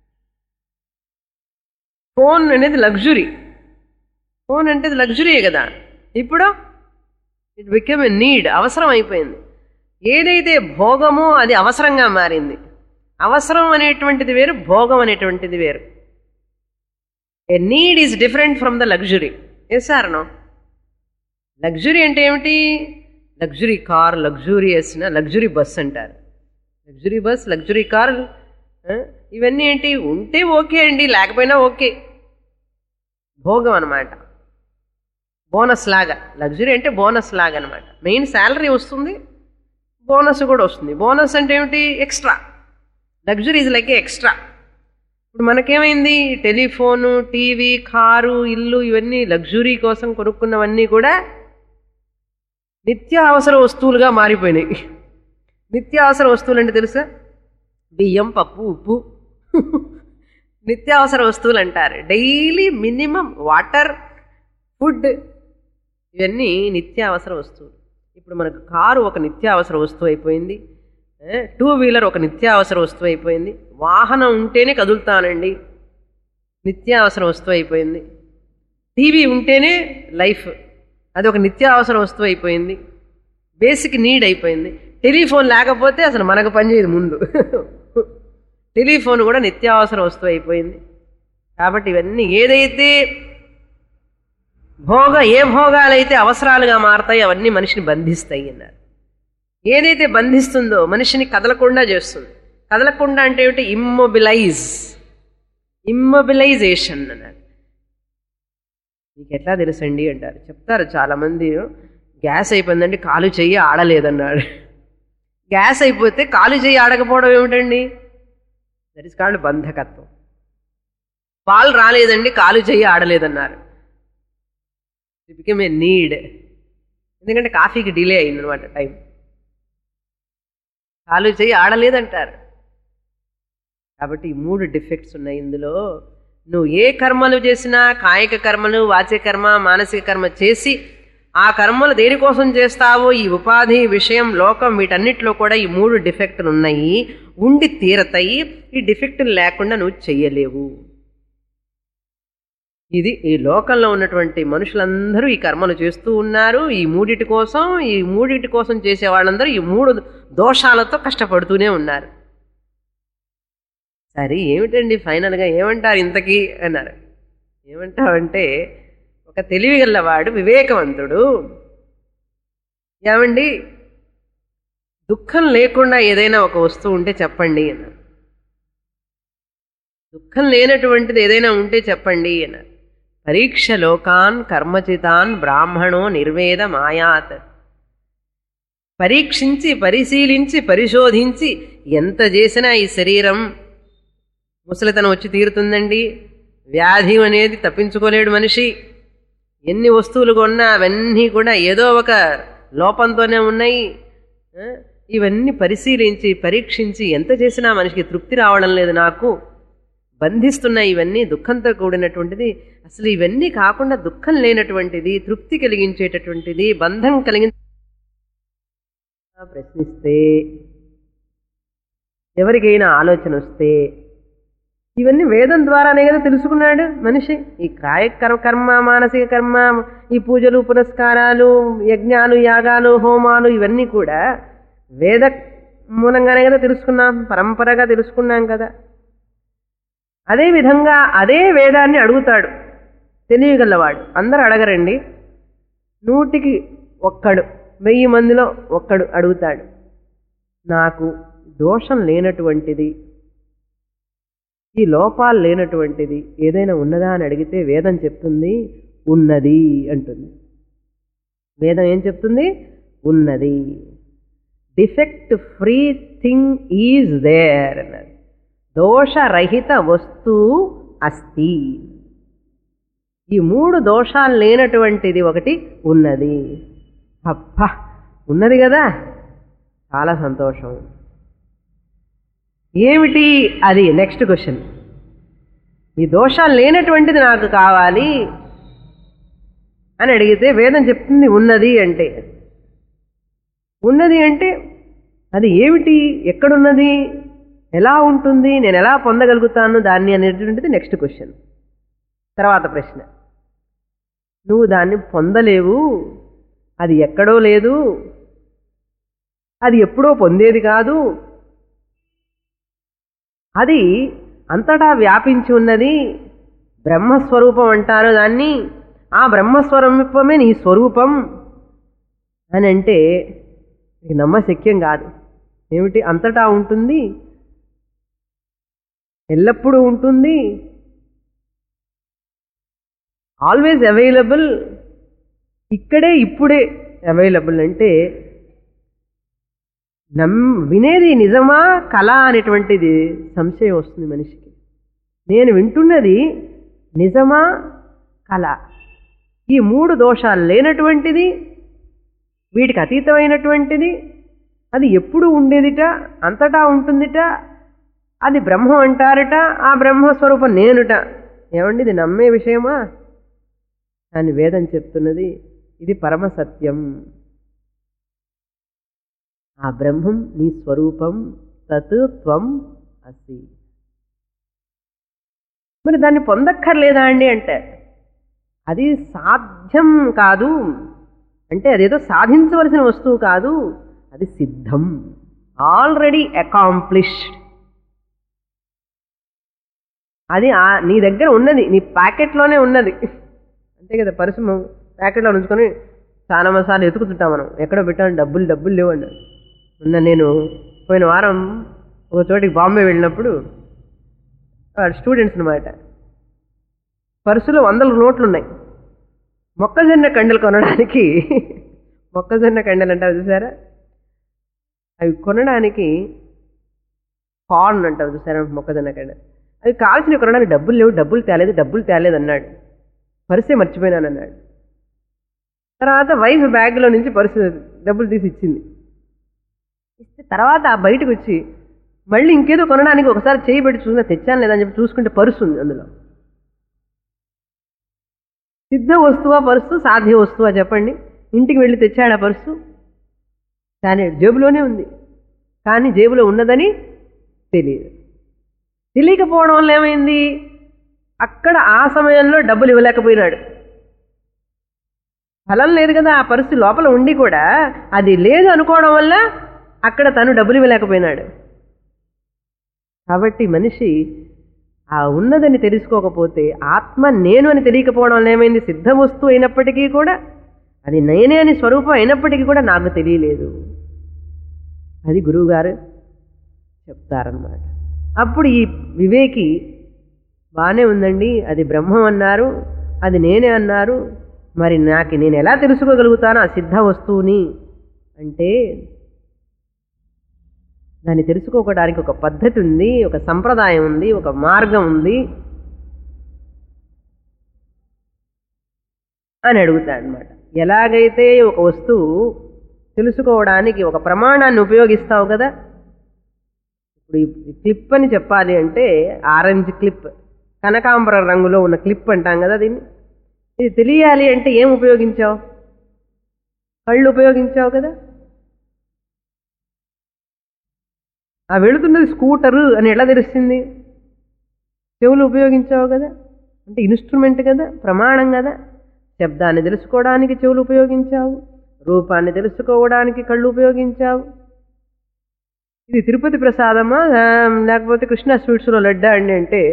ఫోన్ అనేది లగ్జరీ ఫోన్ అంటే లగ్జరీయే కదా ఇప్పుడు ఇట్ బికమ్ ఎ నీడ్ అవసరం అయిపోయింది ఏదైతే భోగమో అది అవసరంగా మారింది అవసరం అనేటువంటిది వేరు భోగం అనేటువంటిది వేరు a need is different from the luxury yes sir no luxury అంటే ఏమిటి luxury car luxurious luxury bus అంటారు లగ్జరీ బస్ లగ్జరీ కార్ ఇవన్నీ ఏంటి ఉంటే ఓకే అండి లేకపోయినా ఓకే భోగం అనమాట బోనస్ లాగా లగ్జరీ అంటే బోనస్ లాగా అనమాట మెయిన్ శాలరీ వస్తుంది బోనస్ కూడా వస్తుంది బోనస్ అంటే ఏమిటి extra luxury is like extra ఇప్పుడు మనకేమైంది టెలిఫోను టీవీ కారు ఇల్లు ఇవన్నీ లగ్జరీ కోసం కొనుక్కున్నవన్నీ కూడా నిత్యావసర వస్తువులుగా మారిపోయినాయి నిత్యావసర వస్తువులు అంటే తెలుసా బియ్యం పప్పు ఉప్పు నిత్యావసర వస్తువులు అంటారు డైలీ మినిమం వాటర్ ఫుడ్ ఇవన్నీ నిత్యావసర వస్తువులు ఇప్పుడు మనకు కారు ఒక నిత్యావసర వస్తువు అయిపోయింది టూ వీలర్ ఒక నిత్యావసర వస్తువు అయిపోయింది వాహనం ఉంటేనే కదులుతానండి నిత్యావసర వస్తువు అయిపోయింది టీవీ ఉంటేనే లైఫ్ అది ఒక నిత్యావసర వస్తువు అయిపోయింది బేసిక్ నీడ్ అయిపోయింది టెలిఫోన్ లేకపోతే అసలు మనకు పనిచేయదు ముందు టెలిఫోన్ కూడా నిత్యావసర వస్తువు అయిపోయింది కాబట్టి ఇవన్నీ ఏదైతే భోగ ఏ భోగాలైతే అవసరాలుగా మారతాయి అవన్నీ మనిషిని బంధిస్తాయి అన్నారు ఏదైతే బంధిస్తుందో మనిషిని కదలకుండా చేస్తుంది కదలకుండా అంటే ఏమిటి ఇమ్మొబిలైజ్ ఇమ్మొబిలైజేషన్ అన్నారు మీకు ఎట్లా తెలుసండి అంటారు చెప్తారు చాలామంది గ్యాస్ అయిపోయిందండి కాలు చెయ్యి ఆడలేదన్నాడు గ్యాస్ అయిపోతే కాలు చెయ్యి ఆడకపోవడం ఏమిటండి దట్ ఇస్ కాల్డ్ బంధకత్వం పాలు రాలేదండి కాలు చెయ్యి ఆడలేదన్నారు బికమ్ ఏ నీడ్ ఎందుకంటే కాఫీకి డిలే అయిందనమాట టైం కాలు చెయ్యి ఆడలేదంటారు కాబట్టి ఈ మూడు డిఫెక్ట్స్ ఉన్నాయి ఇందులో నువ్వు ఏ కర్మలు చేసినా కాయిక కర్మలు వాచ్య కర్మ మానసిక కర్మ చేసి ఆ కర్మలు దేనికోసం చేస్తావో ఈ ఉపాధి విషయం లోకం వీటన్నిటిలో కూడా ఈ మూడు డిఫెక్టులు ఉన్నాయి ఉండి తీరతాయి ఈ డిఫెక్టులు లేకుండా నువ్వు చెయ్యలేవు ఇది ఈ లోకంలో ఉన్నటువంటి మనుషులందరూ ఈ కర్మలు చేస్తూ ఉన్నారు ఈ మూడిటి కోసం ఈ మూడిటి కోసం చేసే వాళ్ళందరూ ఈ మూడు దోషాలతో కష్టపడుతూనే ఉన్నారు సరే ఏమిటండి ఫైనల్గా ఏమంటారు ఇంతకీ అన్నారు ఏమంటావంటే ఒక తెలివిగలవాడు వివేకవంతుడు ఏమండి దుఃఖం లేకుండా ఏదైనా ఒక వస్తువు ఉంటే చెప్పండి అన్నారు దుఃఖం లేనటువంటిది ఏదైనా ఉంటే చెప్పండి అన్నారు పరీక్ష లోకాన్ కర్మచితాన్ బ్రాహ్మణో నిర్వేద మాయాత్ పరీక్షించి పరిశీలించి పరిశోధించి ఎంత చేసినా ఈ శరీరం ముసలితనం వచ్చి తీరుతుందండి వ్యాధి అనేది తప్పించుకోలేడు మనిషి ఎన్ని వస్తువులు కొన్నా అవన్నీ కూడా ఏదో ఒక లోపంతోనే ఉన్నాయి ఆ, ఇవన్నీ పరిశీలించి పరీక్షించి ఎంత చేసినా మనిషికి తృప్తి రావడం లేదు నాకు బంధిస్తున్నాయి ఇవన్నీ దుఃఖంతో కూడినటువంటిది అసలు ఇవన్నీ కాకుండా దుఃఖం లేనటువంటిది తృప్తి కలిగించేటటువంటిది బంధం కలిగి ప్రశ్నిస్తే ఎవరికైనా ఆలోచన వస్తే ఇవన్నీ వేదం ద్వారానే కదా తెలుసుకున్నాడు మనిషి ఈ కాయ కర్మ కర్మ మానసిక కర్మ ఈ పూజలు పురస్కారాలు యజ్ఞాలు యాగాలు హోమాలు ఇవన్నీ కూడా వేద మూలంగానే కదా తెలుసుకున్నాం పరంపరగా తెలుసుకున్నాం కదా అదే విధంగా అదే వేదాన్ని అడుగుతాడు తెలియగలవాడు అందరూ అడగరండి నూటికి ఒక్కడు వెయ్యి మందిలో ఒక్కడు అడుగుతాడు నాకు దోషం లేనటువంటిది ఈ లోపాలు లేనటువంటిది ఏదైనా ఉన్నదా అని అడిగితే వేదం చెప్తుంది ఉన్నది అంటుంది వేదం ఏం చెప్తుంది ఉన్నది defect free thing is there అన్నది దోషరహిత వస్తువు అస్తి ఈ మూడు దోషాలు లేనటువంటిది ఒకటి ఉన్నది అబ్బా ఉన్నది కదా చాలా సంతోషం ఏమిటి అది నెక్స్ట్ క్వశ్చన్ ఈ దోషాలు లేనటువంటిది నాకు కావాలి అని అడిగితే వేదం చెప్తుంది ఉన్నది అంటే ఉన్నది అంటే అది ఏమిటి ఎక్కడున్నది ఎలా ఉంటుంది నేను ఎలా పొందగలుగుతాను దాన్ని అనేటువంటిది నెక్స్ట్ క్వశ్చన్ తర్వాత ప్రశ్న నువ్వు దాన్ని పొందలేవు అది ఎక్కడో లేదు అది ఎప్పుడో పొందేది కాదు అది అంతటా వ్యాపించి ఉన్నది బ్రహ్మస్వరూపం అంటారు దాన్ని ఆ బ్రహ్మస్వరూపమే నీ స్వరూపం అని అంటే నీకు నమ్మశక్యం కాదు ఏమిటి అంతటా ఉంటుంది ఎల్లప్పుడూ ఉంటుంది ఆల్వేస్ అవైలబుల్ ఇక్కడే ఇప్పుడే అవైలబుల్ అంటే నమ్ వినేది నిజమా కళ అనేటువంటిది సంశయం వస్తుంది మనిషికి నేను వింటున్నది నిజమా కళ ఈ మూడు దోషాలు లేనటువంటిది వీటికి అతీతమైనటువంటిది అది ఎప్పుడు ఉండేదిట అంతటా ఉంటుందిట అది బ్రహ్మం అంటారట ఆ బ్రహ్మస్వరూపం నేనుట ఏమండి ఇది నమ్మే విషయమా అని వేదం చెప్తున్నది ఇది పరమ సత్యం ఆ బ్రహ్మం నీ స్వరూపం తత్ త్వం అసి మరి దాన్ని పొందక్కర్లేదా అండి అంటే అది సాధ్యం కాదు అంటే అదేదో సాధించవలసిన వస్తువు కాదు అది సిద్ధం ఆల్రెడీ అకాంప్లిష్డ్ అది ఆ- నీ దగ్గర ఉన్నది నీ ప్యాకెట్లోనే ఉన్నది అంతే కదా పరిశ్రమ ప్యాకెట్లో ఉంచుకొని చాలా మసాలు ఎతుకుతుంటాం మనం ఎక్కడో పెట్టాను డబ్బులు డబ్బులు లేవండి మొన్న నేను పోయిన వారం ఒక చోటికి బాంబే వెళ్ళినప్పుడు స్టూడెంట్స్ అనమాట పర్సులో వందల నోట్లు ఉన్నాయి మొక్కజొన్న కండలు కొనడానికి మొక్కజొన్న కండలు అంటారు చూసారా అవి కొనడానికి కార్న్ అంటారు చూసారా మొక్కజొన్న కండలు అవి కాల్చిన కొనడానికి డబ్బులు లేవు డబ్బులు తేలేదు డబ్బులు తేలేదు అన్నాడు పర్సే మర్చిపోయినాను అన్నాడు తర్వాత వైఫ్ బ్యాగ్లో నుంచి పర్సు డబ్బులు తీసి ఇచ్చింది ఇస్తే తర్వాత ఆ బయటకు వచ్చి మళ్ళీ ఇంకేదో కొనడానికి ఒకసారి చేయి పెట్టి చూసినా తెచ్చాను లేదని చెప్పి చూసుకుంటే పర్సు ఉంది అందులో సిద్ధ వస్తువా పర్సు సాధ్య వస్తువా చెప్పండి ఇంటికి వెళ్ళి తెచ్చాడు ఆ పర్సు కానీ జేబులోనే ఉంది కానీ జేబులో ఉన్నదని తెలియదు తెలియకపోవడం వల్ల ఏమైంది అక్కడ ఆ సమయంలో డబ్బులు ఇవ్వలేకపోయినాడు ఫలం లేదు కదా ఆ పరిస్థితి లోపల ఉండి కూడా అది లేదు అనుకోవడం వల్ల అక్కడ తను డబ్బులు ఇవ్వలేకపోయినాడు కాబట్టి మనిషి ఆ ఉన్నదని తెలుసుకోకపోతే ఆత్మ నేను అని తెలియకపోవడం వల్ల ఏమైంది సిద్ధ వస్తువు అయినప్పటికీ కూడా అది నేనే అని స్వరూపం అయినప్పటికీ కూడా నాకు తెలియలేదు అది గురువుగారు చెప్తారనమాట అప్పుడు ఈ వివేకి బాగానే ఉందండి అది బ్రహ్మం అన్నారు అది నేనే అన్నారు మరి నాకు నేను ఎలా తెలుసుకోగలుగుతాను ఆ సిద్ధ వస్తువుని అంటే దాన్ని తెలుసుకోవడానికి ఒక పద్ధతి ఉంది ఒక సంప్రదాయం ఉంది ఒక మార్గం ఉంది అని అడుగుతాడు అనమాట ఎలాగైతే ఒక వస్తువు తెలుసుకోవడానికి ఒక ప్రమాణాన్ని ఉపయోగిస్తావు కదా ఇప్పుడు ఈ క్లిప్ అని చెప్పాలి అంటే ఆరెంజ్ క్లిప్ కనకాంబర రంగులో ఉన్న క్లిప్ అంటాం కదా దీన్ని ఇది తెలియాలి అంటే ఏం ఉపయోగించావు కళ్ళు ఉపయోగించావు కదా ఆ వెళుతున్నది స్కూటరు అని ఎలా తెలుస్తుంది చెవులు ఉపయోగించావు కదా అంటే ఇన్స్ట్రుమెంట్ కదా ప్రమాణం కదా శబ్దాన్ని తెలుసుకోవడానికి చెవులు ఉపయోగించావు రూపాన్ని తెలుసుకోవడానికి కళ్ళు ఉపయోగించావు ఇది తిరుపతి ప్రసాదమా ఆ, లేకపోతే కృష్ణ స్వీట్స్లో లడ్డా అండి అంటే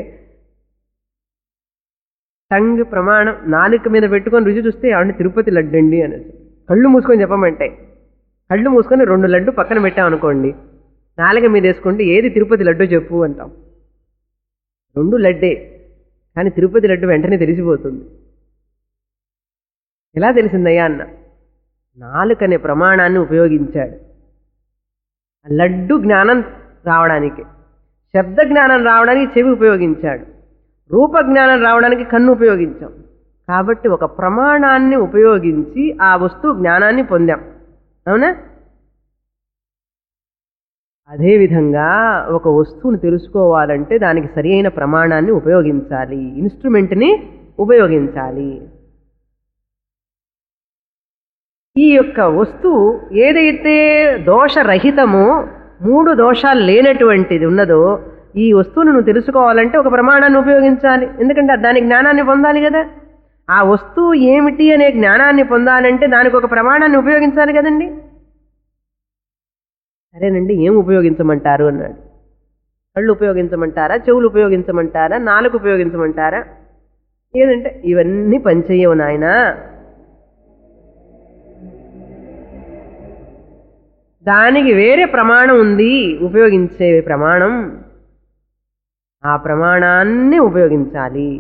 టంగ్ ప్రమాణం నాలుక మీద పెట్టుకొని రుచి చూస్తే ఆవిడ తిరుపతి లడ్డు అండి అనేసి కళ్ళు మూసుకొని చెప్పమంటే కళ్ళు మూసుకొని రెండు లడ్డు పక్కన పెట్టామనుకోండి నాలుక మీద వేసుకుంటే ఏది తిరుపతి లడ్డు చెప్పు అంటాం రెండు లడ్డే కానీ తిరుపతి లడ్డు వెంటనే తెలిసిపోతుంది ఎలా తెలిసిందయ్యా అన్న నాలుకనే ప్రమాణాన్ని ఉపయోగించాడు లడ్డు జ్ఞానం రావడానికి శబ్ద జ్ఞానం రావడానికి చెవి ఉపయోగించాడు రూప జ్ఞానం రావడానికి కన్ను ఉపయోగించాం కాబట్టి ఒక ప్రమాణాన్ని ఉపయోగించి ఆ వస్తువు జ్ఞానాన్ని పొందాం అవునా అదేవిధంగా ఒక వస్తువుని తెలుసుకోవాలంటే దానికి సరి అయిన ప్రమాణాన్ని ఉపయోగించాలి ఇన్స్ట్రుమెంట్ని ఉపయోగించాలి ఈ యొక్క వస్తువు ఏదైతే దోషరహితమో మూడు దోషాలు లేనటువంటిది ఉన్నదో ఈ వస్తువును నువ్వు తెలుసుకోవాలంటే ఒక ప్రమాణాన్ని ఉపయోగించాలి ఎందుకంటే దాని జ్ఞానాన్ని పొందాలి కదా ఆ వస్తువు ఏమిటి అనే జ్ఞానాన్ని పొందాలంటే దానికి ఒక ప్రమాణాన్ని ఉపయోగించాలి కదండి సరేనండి ఏం ఉపయోగించమంటారు అన్నాడు కళ్ళు ఉపయోగించమంటారా చెవులు ఉపయోగించమంటారా నాలుగు ఉపయోగించమంటారా ఏదంటే ఇవన్నీ పనిచేయవు నాయనా దానికి వేరే ప్రమాణం ఉంది ఉపయోగించే ప్రమాణం ఆ ప్రమాణాన్ని ఉపయోగించాలి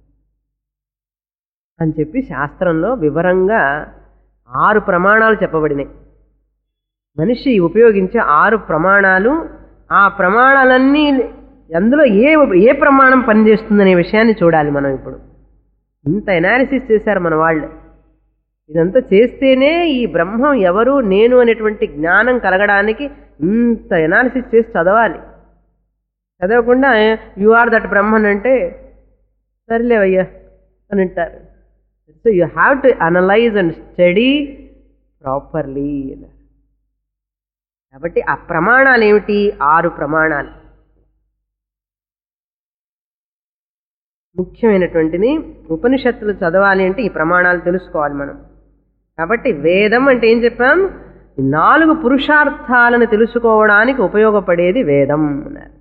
అని చెప్పి శాస్త్రంలో వివరంగా ఆరు ప్రమాణాలు చెప్పబడినాయి మనిషి ఉపయోగించే ఆరు ప్రమాణాలు ఆ ప్రమాణాలన్నీ అందులో ఏ ఏ ప్రమాణం పనిచేస్తుందనే విషయాన్ని చూడాలి మనం ఇప్పుడు ఇంత ఎనాలిసిస్ చేశారు మన వాళ్ళు ఇదంతా చేస్తేనే ఈ బ్రహ్మం ఎవరు నేను అనేటువంటి జ్ఞానం కలగడానికి ఇంత ఎనాలిసిస్ చేసి చదవాలి చదవకుండా యు ఆర్ దట్ బ్రహ్మన్ అంటే సర్లేవయ్యా అని అంటారు so you have to analyse and study properly కాబట్టి ఆ ప్రమాణాలు ఏమిటి ఆరు ప్రమాణాలు ముఖ్యమైనటువంటిది ఉపనిషత్తులు చదవాలి అంటే ఈ ప్రమాణాలు తెలుసుకోవాలి మనం కాబట్టి వేదం అంటే ఏం చెప్పాం ఈ నాలుగు పురుషార్థాలను తెలుసుకోవడానికి ఉపయోగపడేది వేదం అన్నారు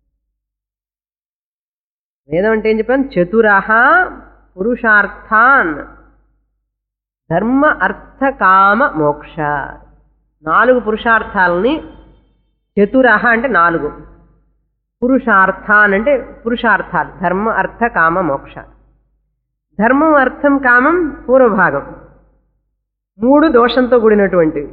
వేదం అంటే ఏం చెప్పాం చతురహ పురుషార్థాన్ ధర్మ అర్థ కామ మోక్ష నాలుగు పురుషార్థాలని చతురహ అంటే నాలుగు పురుషార్థాన్ అంటే పురుషార్థాలు ధర్మ అర్థ కామ మోక్ష ధర్మం అర్థం కామం పూర్వభాగం మూడు దోషంతో కూడినటువంటివి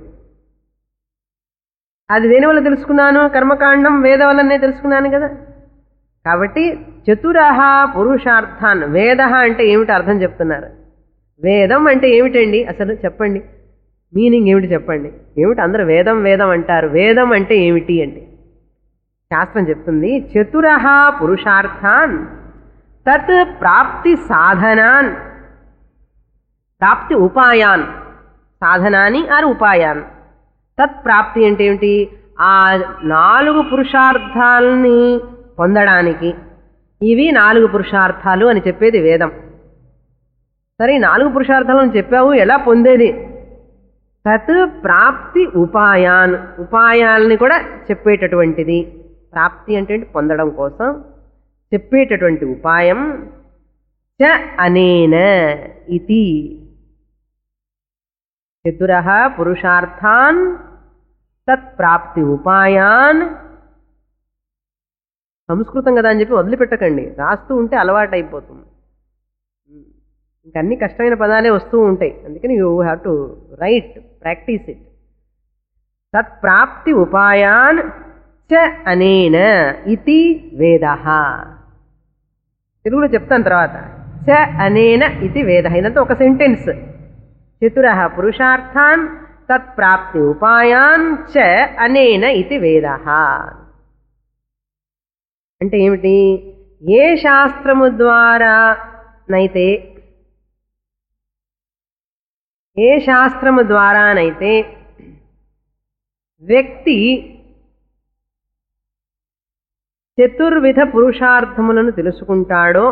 అది దేని వల్ల తెలుసుకున్నాను కర్మకాండం వేద వల్లనే తెలుసుకున్నాను కదా కాబట్టి చతురహ పురుషార్థాన్ వేద అంటే ఏమిటి అర్థం చెప్తున్నారు వేదం అంటే ఏమిటండి అసలు చెప్పండి మీనింగ్ ఏమిటి చెప్పండి ఏమిటి అందరూ వేదం వేదం అంటారు వేదం అంటే ఏమిటి అంటే శాస్త్రం చెప్తుంది చతురహ పురుషార్థాన్ తత్ ప్రాప్తి సాధనాన్ ప్రాప్తి ఉపాయాన్ సాధనాన్ని ఆరు ఉపాయాన్ తత్ ప్రాప్తి అంటే ఏమిటి ఆ నాలుగు పురుషార్థాలని పొందడానికి ఇవి నాలుగు పురుషార్థాలు అని చెప్పేది వేదం సరే ఈ నాలుగు పురుషార్థాలను చెప్పావు ఎలా పొందేది తత్ ప్రాప్తి ఉపాయాన్ ఉపాయాలని కూడా చెప్పేటటువంటిది ప్రాప్తి అంటే ఏంటి? పొందడం కోసం చెప్పేటటువంటి ఉపాయం చ అనేన ఇది చతురః పురుషార్థాన్ తత్ప్రాప్తి ఉపాయాన్ సంస్కృతం కదా అని చెప్పి వదిలిపెట్టకండి రాస్తూ ఉంటే అలవాటు అయిపోతుంది ఇంకన్నీ కష్టమైన పదాలే వస్తూ ఉంటాయి అందుకని you have to write practise it తత్ప్రాప్తి ఉపాయాన్ చ అనేన ఇతి వేద తెలుగులో చెప్తాను తర్వాత చ అనేన ఇది వేద ఇదంతా ఒక సెంటెన్స్ చతుర పురుషార్థాన్ తత్ప్రాప్తి ఉపాయాన్ చ అనేన ఇది వేద అంటే ఏమిటి ఏ శాస్త్రము ద్వారా నైతే ఏ శాస్త్రము ద్వారానైతే వ్యక్తి చతుర్విధ పురుషార్థములను తెలుసుకుంటాడో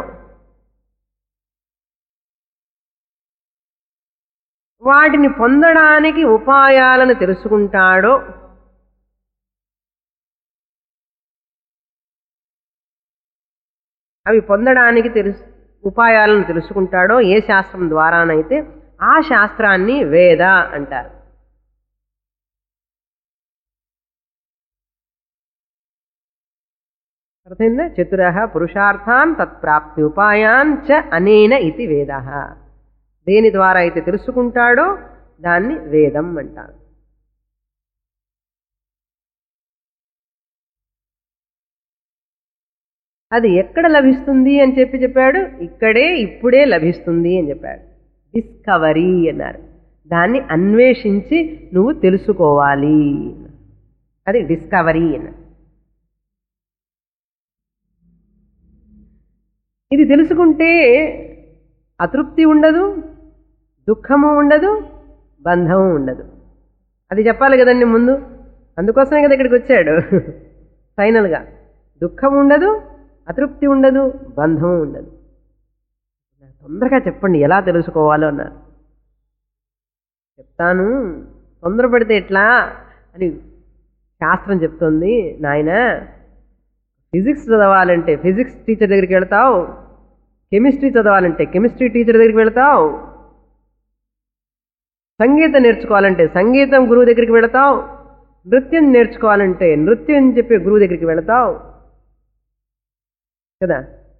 వాటిని పొందడానికి ఉపాయాలను తెలుసుకుంటాడో అవి పొందడానికి తెలుసు ఉపాయాలను తెలుసుకుంటాడో ఏ శాస్త్రం ద్వారానైతే ఆ శాస్త్రాన్ని వేద అంటారు అర్థమైందా చతుర పురుషార్థాన్ తత్ప్రాప్తి ఉపాయాన్ చ అనేన ఇది వేద దేని ద్వారా అయితే తెలుసుకుంటాడో దాన్ని వేదం అంటారు అది ఎక్కడ లభిస్తుంది అని చెప్పి చెప్పాడు ఇక్కడే ఇప్పుడే లభిస్తుంది అని చెప్పాడు డిస్కవరీ అన్నారు దాన్ని అన్వేషించి నువ్వు తెలుసుకోవాలి అది డిస్కవరీ అన్నారు ఇది తెలుసుకుంటే అతృప్తి ఉండదు దుఃఖము ఉండదు బంధము ఉండదు అది చెప్పాలి కదండి ముందు అందుకోసమే కదా ఇక్కడికి వచ్చాడు ఫైనల్గా దుఃఖం ఉండదు అతృప్తి ఉండదు బంధము ఉండదు తొందరగా చెప్పండి ఎలా తెలుసుకోవాలో అన్నారు చెప్తాను తొందరపడితే ఎట్లా అని శాస్త్రం చెప్తుంది నాయన ఫిజిక్స్ చదవాలంటే ఫిజిక్స్ టీచర్ దగ్గరికి వెళ్తావు కెమిస్ట్రీ చదవాలంటే కెమిస్ట్రీ టీచర్ దగ్గరికి వెళ్తావు సంగీతం నేర్చుకోవాలంటే సంగీతం గురువు దగ్గరికి వెళతావు నృత్యం నేర్చుకోవాలంటే నృత్యం చెప్పే గురువు దగ్గరికి వెళతావు కదా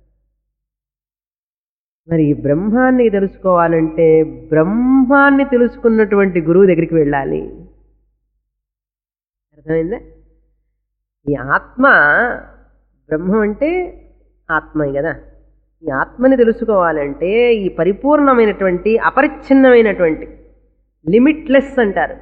మరి ఈ బ్రహ్మాన్ని తెలుసుకోవాలంటే బ్రహ్మాన్ని తెలుసుకున్నటువంటి గురువు దగ్గరికి వెళ్ళాలి అర్థమైందా ఈ ఆత్మ బ్రహ్మం అంటే ఆత్మే కదా ఈ ఆత్మని తెలుసుకోవాలంటే ఈ పరిపూర్ణమైనటువంటి అపరిచ్ఛిన్నమైనటువంటి లిమిట్లెస్ అంటారు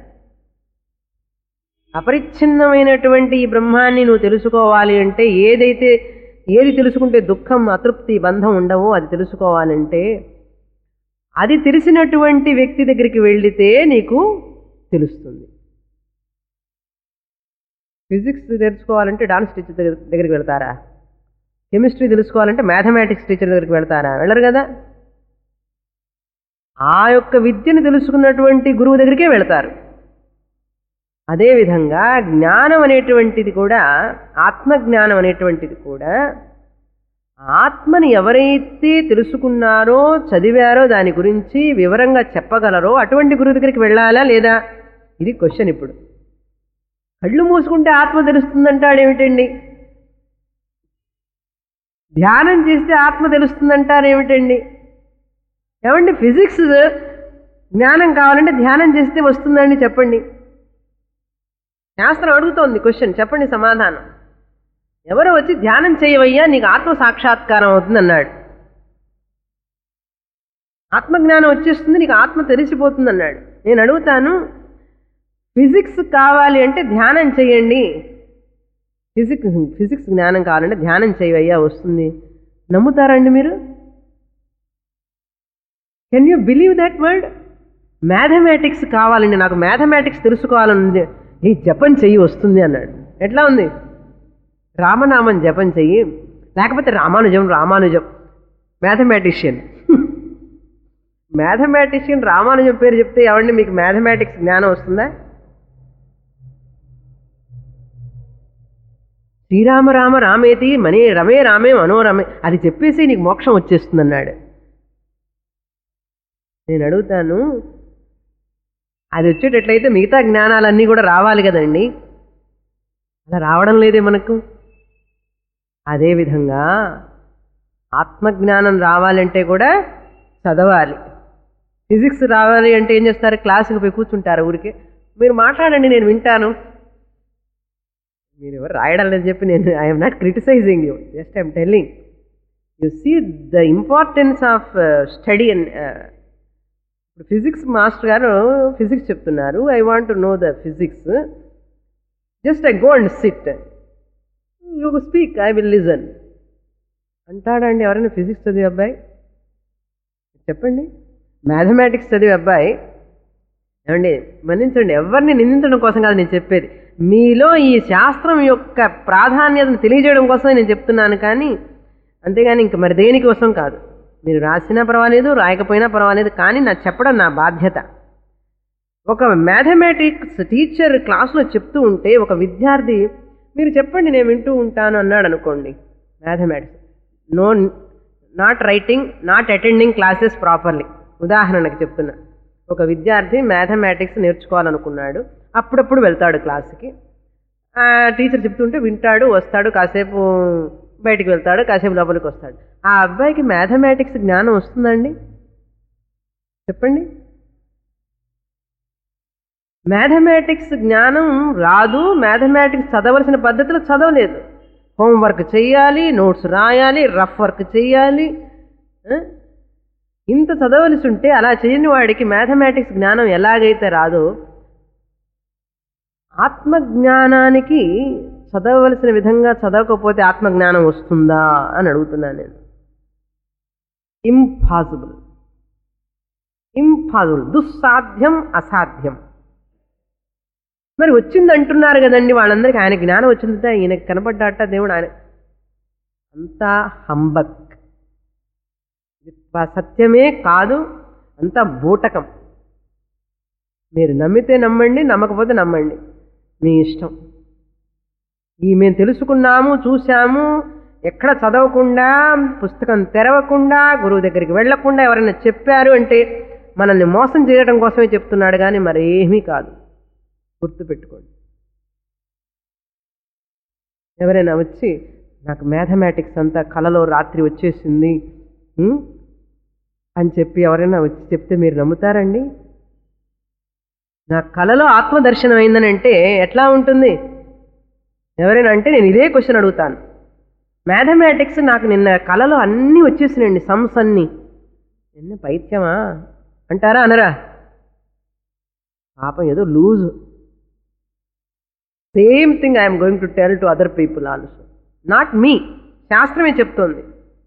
అపరిచ్ఛిన్నమైనటువంటి ఈ బ్రహ్మాన్ని నువ్వు తెలుసుకోవాలి అంటే ఏదైతే ఏది తెలుసుకుంటే దుఃఖం అతృప్తి బంధం ఉండవో అది తెలుసుకోవాలంటే అది తెలిసినటువంటి వ్యక్తి దగ్గరికి వెళితే నీకు తెలుస్తుంది ఫిజిక్స్ తెలుసుకోవాలంటే డాన్స్ టీచర్ దగ్గర దగ్గరికి వెళ్తారా కెమిస్ట్రీ తెలుసుకోవాలంటే మ్యాథమెటిక్స్ టీచర్ దగ్గరికి వెళ్తారా వెళ్ళరు కదా ఆ యొక్క విద్యను తెలుసుకున్నటువంటి గురువు దగ్గరికే వెళతారు అదేవిధంగా జ్ఞానం అనేటువంటిది కూడా ఆత్మజ్ఞానం అనేటువంటిది కూడా ఆత్మని ఎవరైతే తెలుసుకున్నారో చదివారో దాని గురించి వివరంగా చెప్పగలరో అటువంటి గురువు దగ్గరికి వెళ్ళాలా లేదా ఇది క్వశ్చన్ ఇప్పుడు కళ్ళు మూసుకుంటే ఆత్మ తెలుస్తుందంటాడేమిటండి ధ్యానం చేస్తే ఆత్మ తెలుస్తుందంటారేమిటండి ఏమండి ఫిజిక్స్ జ్ఞానం కావాలంటే ధ్యానం చేస్తే వస్తుందండి చెప్పండి శాస్త్రం అడుగుతోంది క్వశ్చన్ చెప్పండి సమాధానం ఎవరో వచ్చి ధ్యానం చేయవయ్యా నీకు ఆత్మ సాక్షాత్కారం అవుతుంది అన్నాడు ఆత్మజ్ఞానం వచ్చేస్తుంది నీకు ఆత్మ తెలిసిపోతుంది అన్నాడు నేను అడుగుతాను ఫిజిక్స్ కావాలి అంటే ధ్యానం చేయండి ఫిజిక్స్ ఫిజిక్స్ జ్ఞానం కావాలంటే ధ్యానం చేయవయ్యా వస్తుంది నమ్ముతారండి మీరు can you believe that word mathematics కావాలండి నాకు మ్యాథమెటిక్స్ తెలుసుకోవాలని ఈ జపం చెయ్యి వస్తుంది అన్నాడు ఎట్లా ఉంది రామనామం జపం చెయ్యి లేకపోతే రామానుజం రామానుజం మ్యాథమెటిషియన్ మ్యాథమెటిషియన్ రామానుజం పేరు చెప్తే ఎవండి మీకు మ్యాథమెటిక్స్ జ్ఞానం వస్తుందా శ్రీరామ రామ రామేతి మనే రమే రామే మనోరమే అది చెప్పేసి నీకు మోక్షం వచ్చేస్తుంది అన్నాడు నేను అడుగుతాను అది వచ్చేటట్లయితే మిగతా జ్ఞానాలన్నీ కూడా రావాలి కదండి అలా రావడం లేదే మనకు అదేవిధంగా ఆత్మజ్ఞానం రావాలంటే కూడా చదవాలి ఫిజిక్స్ రావాలి అంటే ఏం చేస్తారు క్లాసుకి పోయి కూర్చుంటారు ఊరికే మీరు మాట్లాడండి నేను వింటాను మీరు ఎవరు రాయడం లేదని చెప్పి నేను I'm not criticising you just I'm telling you see the importance of study and ఇప్పుడు ఫిజిక్స్ మాస్టర్ గారు ఫిజిక్స్ చెప్తున్నారు I want to know the physics just I go and sit you speak I will listen అంటాడండి ఎవరైనా physics చదివే అబ్బాయి చెప్పండి mathematics చదివే అబ్బాయి ఏమండి మన్నించండి ఎవరిని నిందించడం కోసం కాదు నేను చెప్పేది మీలో ఈ శాస్త్రం యొక్క ప్రాధాన్యతను తెలియజేయడం కోసమే నేను చెప్తున్నాను కానీ అంతేగాని ఇంక మరి దేనికోసం కాదు మీరు రాసినా పర్వాలేదు రాయకపోయినా పర్వాలేదు కానీ నాకు చెప్పడం నా బాధ్యత ఒక మ్యాథమెటిక్స్ టీచర్ క్లాస్లో చెప్తూ ఉంటే ఒక విద్యార్థి మీరు చెప్పండి నేను వింటూ ఉంటాను అన్నాడు అనుకోండి mathematics no not writing not attending classes properly ఉదాహరణకు చెప్తున్నా ఒక విద్యార్థి మ్యాథమెటిక్స్ నేర్చుకోవాలనుకున్నాడు అప్పుడప్పుడు వెళ్తాడు క్లాస్కి ఆ టీచర్ చెప్తుంటే వింటాడు వస్తాడు కాసేపు బయటికి వెళ్తాడు కాసేపు లోపలికి వస్తాడు ఆ అబ్బాయికి మ్యాథమెటిక్స్ జ్ఞానం వస్తుందండి చెప్పండి మ్యాథమెటిక్స్ జ్ఞానం రాదు మ్యాథమెటిక్స్ చదవలసిన పద్ధతిలో చదవలేదు హోంవర్క్ చేయాలి నోట్స్ రాయాలి రఫ్ వర్క్ చేయాలి ఆ? ఇంత చదవలసి ఉంటే అలా చేయని వాడికి మ్యాథమెటిక్స్ జ్ఞానం ఎలాగైతే రాదో ఆత్మజ్ఞానానికి చదవవలసిన విధంగా చదవకపోతే ఆత్మజ్ఞానం వస్తుందా అని అడుగుతున్నాను నేను ఇంపాసిబుల్ ఇంపాసిబుల్ దుస్సాధ్యం అసాధ్యం మరి వచ్చింది అంటున్నారు కదండి వాళ్ళందరికీ ఆయన జ్ఞానం వచ్చిందంటే ఈయనకి కనపడ్డాట దేవుడు ఆయన అంతా హంబక్ ఇది సత్యమే కాదు అంతా బూటకం మీరు నమ్మితే నమ్మండి నమ్మకపోతే నమ్మండి మీ ఇష్టం ఈ మేము తెలుసుకున్నాము చూశాము ఎక్కడ చదవకుండా పుస్తకం తెరవకుండా గురువు దగ్గరికి వెళ్లకుండా ఎవరైనా చెప్పారు అంటే మనల్ని మోసం చేయడం కోసమే చెప్తున్నాడు కానీ మరేమీ కాదు గుర్తుపెట్టుకోండి ఎవరైనా వచ్చి నాకు మ్యాథమెటిక్స్ అంతా కలలో రాత్రి వచ్చేసింది ఉం? అని చెప్పి ఎవరైనా వచ్చి చెప్తే మీరు నమ్ముతారండి నా కలలో ఆత్మదర్శనం అయిందని అంటే ఎట్లా ఉంటుంది ఎవరైనా అంటే నేను ఇదే క్వశ్చన్ అడుగుతాను మ్యాథమెటిక్స్ నాకు నిన్న కలలో అన్నీ వచ్చేసినాయండి సమ్స్ అన్నీ నిన్న పైత్యమా అంటారా అనరా పాపం ఏదో loose same thing I'm going to tell to other people also not me శాస్త్రమే చెప్తోంది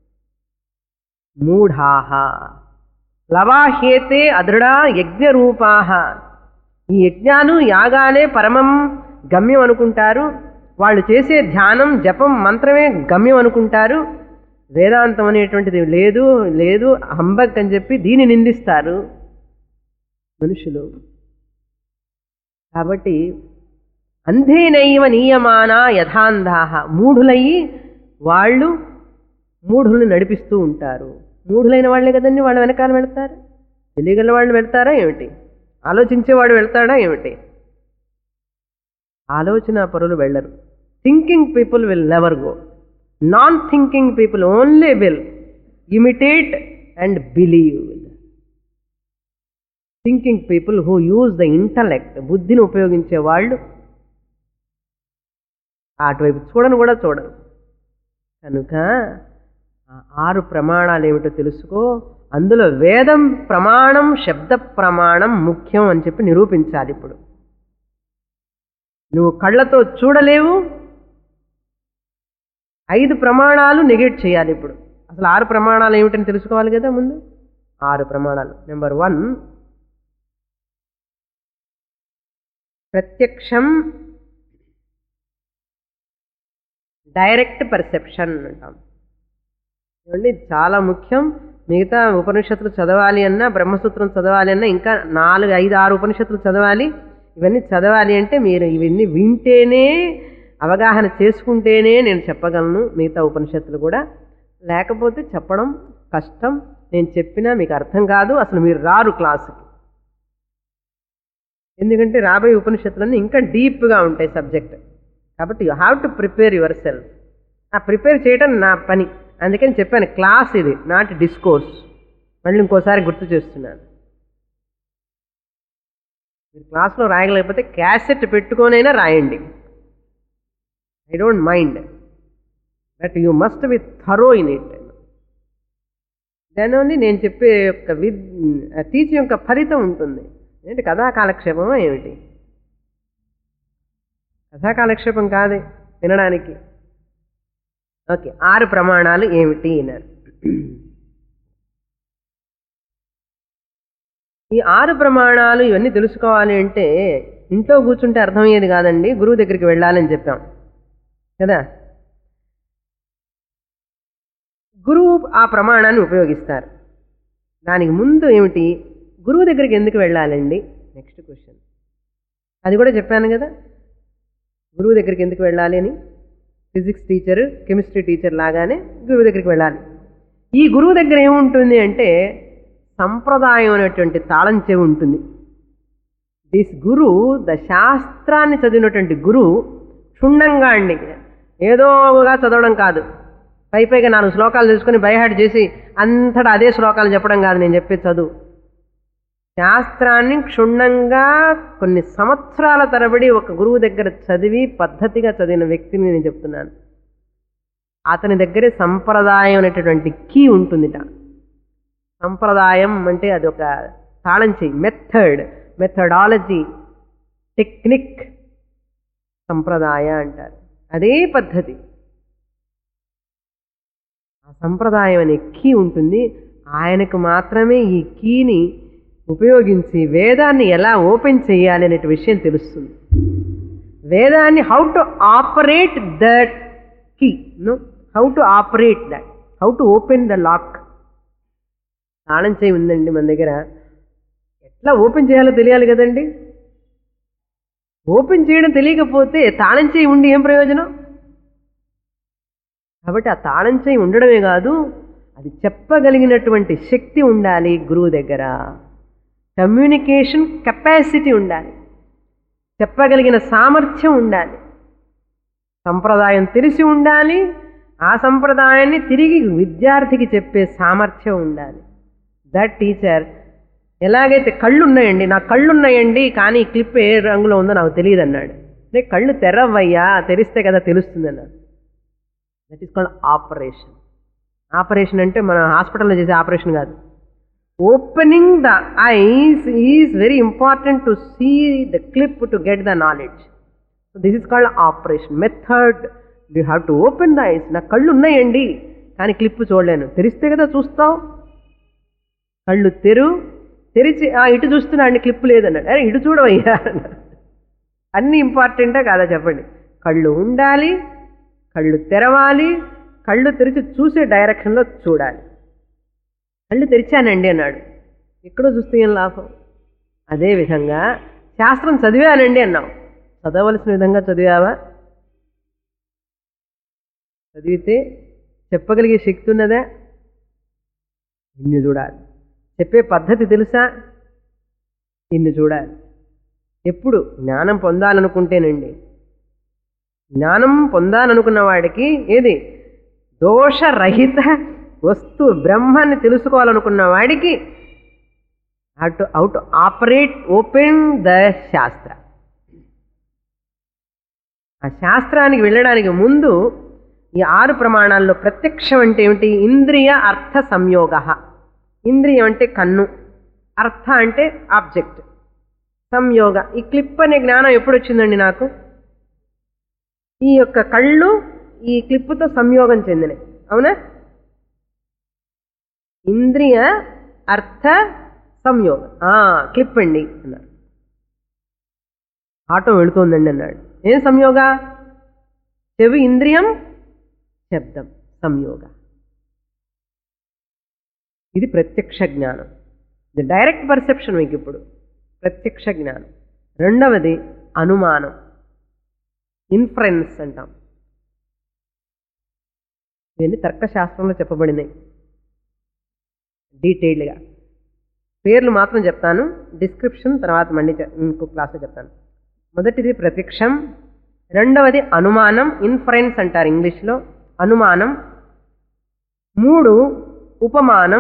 మూఢాహ లవాహేతే అదృఢా యజ్ఞరూపాహ ఈ యజ్ఞాలు యాగాలే పరమం గమ్యం అనుకుంటారు వాళ్ళు చేసే ధ్యానం జపం మంత్రమే గమ్యం అనుకుంటారు వేదాంతం అనేటువంటిది లేదు లేదు హంబక్ అని చెప్పి దీన్ని నిందిస్తారు మనుషులు కాబట్టి అంధేనైవ నియమాన యథాంధాహ మూఢులయ్యి వాళ్ళు మూఢుల్ని నడిపిస్తూ ఉంటారు మూఢులైన వాళ్ళే కదండి వాళ్ళ వెనకాల వెళ్తారు తెలియగల వాళ్ళు వెళ్తారా ఏమిటి ఆలోచించేవాడు వెళ్తాడా ఏమిటి ఆలోచన పరులు వెళ్ళరు thinking people will never go non thinking people only will imitate and believe thinking people who use the intellect బుద్ధిని ఉపయోగించే వాళ్ళు అటువైపు చూడను కూడా చూడరు కనుక ఆ ఆరు ప్రమాణాలు ఏమిటో తెలుసుకో అందులో వేదం ప్రమాణం శబ్ద ప్రమాణం ముఖ్యం అని చెప్పి నిరూపించాలి ఇప్పుడు నువ్వు కళ్ళతో చూడలేవు ఐదు ప్రమాణాలు నెగెట్ చేయాలి ఇప్పుడు అసలు ఆరు ప్రమాణాలు ఏమిటని తెలుసుకోవాలి కదా ముందు ఆరు ప్రమాణాలు నెంబర్ వన్ ప్రత్యక్షం డైరెక్ట్ పర్సెప్షన్ అంటాం ఏమండి ఇది చాలా ముఖ్యం మిగతా ఉపనిషత్తులు చదవాలి అన్నా బ్రహ్మసూత్రం చదవాలి అన్నా ఇంకా నాలుగు ఐదు ఆరు ఉపనిషత్తులు చదవాలి ఇవన్నీ చదవాలి అంటే మీరు ఇవన్నీ వింటేనే అవగాహన చేసుకుంటేనే నేను చెప్పగలను మిగతా ఉపనిషత్తులు కూడా లేకపోతే చెప్పడం కష్టం నేను చెప్పినా మీకు అర్థం కాదు అసలు మీరు రారు క్లాసుకి ఎందుకంటే రాబోయే ఉపనిషత్తులన్నీ ఇంకా డీప్గా ఉంటాయి సబ్జెక్ట్ కాబట్టి you have to prepare yourself ఆ ప్రిపేర్ చేయడం నా పని అందుకని చెప్పాను క్లాస్ ఇది నాట్ డిస్కోర్స్ మళ్ళీ ఇంకోసారి గుర్తు చేస్తున్నాను మీరు క్లాస్లో రాయగలేకపోతే క్యాసెట్ పెట్టుకొనైనా రాయండి I don't mind but you must be thorough in it దాని నేను చెప్పే యొక్క విద్ టీచ్ యొక్క ఫలితం ఉంటుంది ఏంటి కథా కాలక్షేపమా ఏమిటి కథా కాలక్షేపం కాదే వినడానికి ఓకే ఆరు ప్రమాణాలు ఏమిటి అన్నారు ఈ ఆరు ప్రమాణాలు ఇవన్నీ తెలుసుకోవాలి అంటే ఇంట్లో కూర్చుంటే అర్థమయ్యేది కాదండి గురువు దగ్గరికి వెళ్ళాలని చెప్పాం కదా గురువు ఆ ప్రమాణాన్ని ఉపయోగిస్తారు దానికి ముందు ఏమిటి గురువు దగ్గరికి ఎందుకు వెళ్ళాలండి నెక్స్ట్ క్వశ్చన్ అది కూడా చెప్పాను కదా గురువు దగ్గరికి ఎందుకు వెళ్ళాలి అని ఫిజిక్స్ టీచర్ కెమిస్ట్రీ టీచర్ లాగానే గురువు దగ్గరికి వెళ్ళాలి ఈ గురువు దగ్గర ఏముంటుంది అంటే సంప్రదాయం అనేటువంటి తాళం చెవి ఉంటుంది దిస్ గురు ద శాస్త్రాన్ని చదివినటువంటి గురువు క్షుణ్ణంగా అండి ఏదోగా చదవడం కాదు పై పైగా నాలుగు శ్లోకాలు తెలుసుకొని బైహాడ్ చేసి అంతటా అదే శ్లోకాలు చెప్పడం కాదు నేను చెప్పే చదువు శాస్త్రాన్ని క్షుణ్ణంగా కొన్ని సంవత్సరాల తరబడి ఒక గురువు దగ్గర చదివి పద్ధతిగా చదివిన వ్యక్తిని నేను చెప్తున్నాను అతని దగ్గరే సంప్రదాయం అనేటటువంటి కీ ఉంటుందిట సంప్రదాయం అంటే అది ఒక తాళం చెయ్యి మెథడ్ మెథడాలజీ టెక్నిక్ సంప్రదాయ అంటారు అదే పద్ధతి ఆ సంప్రదాయం అనే కీ ఉంటుంది ఆయనకు మాత్రమే ఈ కీని ఉపయోగించి వేదాన్ని ఎలా ఓపెన్ చేయాలి అనే విషయం తెలుస్తుంది వేదాన్ని how to operate that key no how to operate that how to open the lock తాళం చేయి ఉందండి మన దగ్గర ఎట్లా ఓపెన్ చేయాలో తెలియాలి కదండి ఓపెన్ చేయడం తెలియకపోతే తాళం చేయి ఉండి ఏం ప్రయోజనం కాబట్టి ఆ తాళం చేయి ఉండడమే కాదు అది చెప్పగలిగినటువంటి శక్తి ఉండాలి గురువు దగ్గర కమ్యూనికేషన్ కెపాసిటీ ఉండాలి చెప్పగలిగిన సామర్థ్యం ఉండాలి సంప్రదాయం తెలిసి ఉండాలి ఆ సంప్రదాయాన్ని తిరిగి విద్యార్థికి చెప్పే సామర్థ్యం ఉండాలి దట్ టీచర్ ఎలాగైతే కళ్ళు ఉన్నాయండి నా కళ్ళు ఉన్నాయండి కానీ ఈ క్లిప్ ఏ రంగులో ఉందో నాకు తెలియదు అన్నాడు అంటే కళ్ళు తెరవయ్యా తెరిస్తే కదా తెలుస్తుంది అన్నాడు that is called operation operation అంటే మన హాస్పిటల్లో చేసే ఆపరేషన్ కాదు opening the eyes is very important to see the clip to get the knowledge so this is called operation method you have to open the eyes నా కళ్ళు ఉన్నాయండి కానీ clip చూడలేను తెరిస్తే కదా చూస్తావు కళ్ళు తెరు తెరిచి "ఆ, ఇటు చూస్తున్నాడు క్లిప్ లేదన్నాడు అరే ఇటు చూడవయ్యా అన్నాడు. అన్నీ ఇంపార్టెంటా కాదా చెప్పండి కళ్ళు ఉండాలి కళ్ళు తెరవాలి కళ్ళు తెరిచి చూసే డైరెక్షన్లో చూడాలి కళ్ళు తెరిచానండి అన్నాడు ఎక్కడో చూస్తే ఏం లాభం అదేవిధంగా శాస్త్రం చదివానండి అన్నావు చదవలసిన విధంగా చదివావా చదివితే చెప్పగలిగే శక్తి ఉన్నదా ఇన్ని చూడాలి చెప్పే పద్ధతి తెలుసా ఇన్ని చూడాలి ఎప్పుడు జ్ఞానం పొందాలనుకుంటేనండి జ్ఞానం పొందాలనుకున్న వాడికి ఏది దోషరహిత వస్తు బ్రహ్మాన్ని తెలుసుకోవాలనుకున్న వాడికి how to how to operate open the shastra ఆ శాస్త్రానికి వెళ్ళడానికి ముందు ఈ ఆరు ప్రమాణాల్లో ప్రత్యక్షం అంటే ఏమిటి ఇంద్రియ అర్థ సంయోగ ఇంద్రియం అంటే కన్ను అర్థ అంటే ఆబ్జెక్ట్ సంయోగ ఈ క్లిప్ అనే జ్ఞానం ఎప్పుడు వచ్చిందండి నాకు ఈ యొక్క కళ్ళు ఈ క్లిప్పుతో సంయోగం చెందినాయి అవునా ఇంద్రియ అర్థ సంయోగం ఆ, క్లిప్ అండి అన్నారు ఆటో వెళుతోందండి అన్నాడు ఏం సంయోగ చెవి ఇంద్రియం శబ్దం సంయోగ ఇది ప్రత్యక్ష జ్ఞానం ఇది డైరెక్ట్ పర్సెప్షన్ మీకు ఇప్పుడు ప్రత్యక్ష జ్ఞానం రెండవది అనుమానం ఇన్ఫరెన్స్ అంటాం ఇవన్నీ తర్కశాస్త్రంలో చెప్పబడినాయి డీటెయిల్డ్గా పేర్లు మాత్రం చెప్తాను డిస్క్రిప్షన్ తర్వాత మళ్ళీ చె- ఇంకో క్లాస్లో చెప్తాను మొదటిది ప్రత్యక్షం రెండవది అనుమానం ఇన్ఫరెన్స్ అంటారు ఇంగ్లీష్లో అనుమానం మూడు ఉపమానం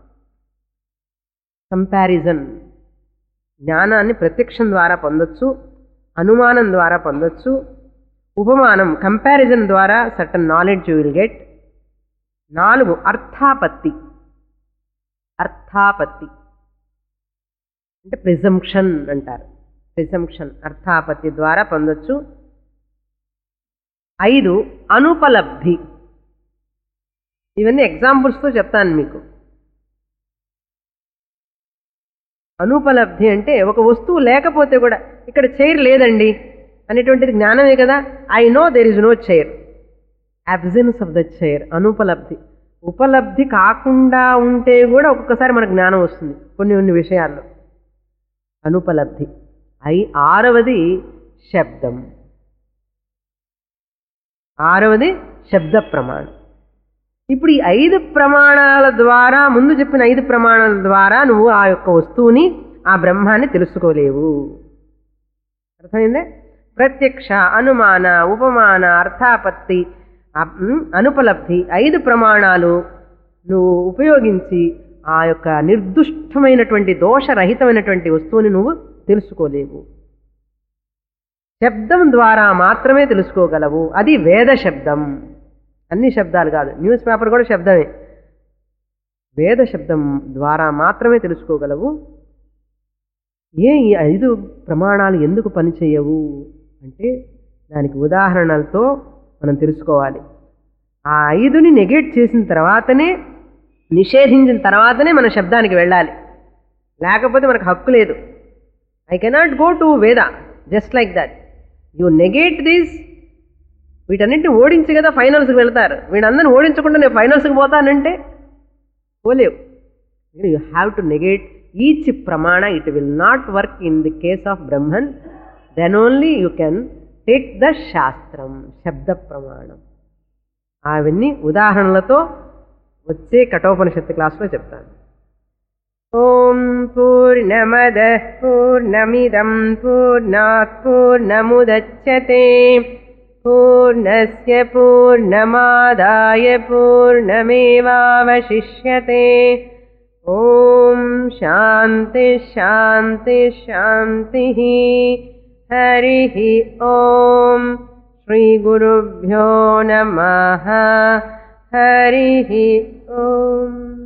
కంపారిజన్ జ్ఞానాన్ని ప్రత్యక్షం ద్వారా పొందొచ్చు అనుమానం ద్వారా పొందొచ్చు ఉపమానం కంపారిజన్ ద్వారా సర్టన్ నాలెడ్జ్ విల్ గెట్ నాలుగు అర్థాపత్తి అర్థాపత్తి అంటే ప్రిజంప్షన్ అంటారు ప్రిజంప్షన్ అర్థాపత్తి ద్వారా పొందొచ్చు ఐదు అనుపలబ్ధి ఇవన్నీ ఎగ్జాంపుల్స్తో చెప్తాను మీకు అనుపలబ్ధి అంటే ఒక వస్తువు లేకపోతే కూడా ఇక్కడ చైర్ లేదండి అనేటువంటిది జ్ఞానమే కదా I know there is no chair absence of the chair అనుపలబ్ధి ఉపలబ్ధి కాకుండా ఉంటే కూడా ఒక్కొక్కసారి మనకు జ్ఞానం వస్తుంది కొన్ని కొన్ని విషయాల్లో అనుపలబ్ధి ఐ ఆరవది శబ్దం ఆరవది శబ్ద ప్రమాణం ఇప్పుడు ఈ ఐదు ప్రమాణాల ద్వారా ముందు చెప్పిన ఐదు ప్రమాణాల ద్వారా నువ్వు ఆ యొక్క వస్తువుని ఆ బ్రహ్మాన్ని తెలుసుకోలేవు అర్థమైందే ప్రత్యక్ష అనుమాన ఉపమాన అర్థాపత్తి అ- ఉమ్, అనుపలబ్ధి ఐదు ప్రమాణాలు నువ్వు ఉపయోగించి ఆ యొక్క నిర్దుష్టమైనటువంటి దోషరహితమైనటువంటి వస్తువుని నువ్వు తెలుసుకోలేవు శబ్దం ద్వారా మాత్రమే తెలుసుకోగలవు అది వేద శబ్దం అన్ని శబ్దాలు కాదు న్యూస్ పేపర్ కూడా శబ్దమే వేద శబ్దం ద్వారా మాత్రమే తెలుసుకోగలవు ఏ ఈ ఐదు ప్రమాణాలు ఎందుకు పనిచేయవు అంటే దానికి ఉదాహరణలతో మనం తెలుసుకోవాలి ఆ ఐదుని నెగేట్ చేసిన తర్వాతనే నిషేధించిన తర్వాతనే మన శబ్దానికి వెళ్ళాలి లేకపోతే మనకు హక్కు లేదు I cannot go to Veda just like that you negate these వీటన్నింటిని ఓడించి కదా ఫైనల్స్కి వెళ్తారు వీడందరిని ఓడించకుండా నేను ఫైనల్స్కి పోతానంటే పోలేవు you have to negate each pramana it will not work in the case of Brahman then only you can take the shastram shabda ప్రమాణం అవన్నీ ఉదాహరణలతో వచ్చే కఠోపనిషత్తు క్లాస్లో చెప్తాను ఓం పూర్ణమద పూర్ణమిదం పూర్ణాత్ పూర్ణముదచ్చతే పూర్ణస్య పూర్ణమాదాయ పూర్ణమేవావశిష్యతే ఓం శాంతి శాంతి శాంతి హరి ఓం శ్రీగురుభ్యో నమ హరి ఓం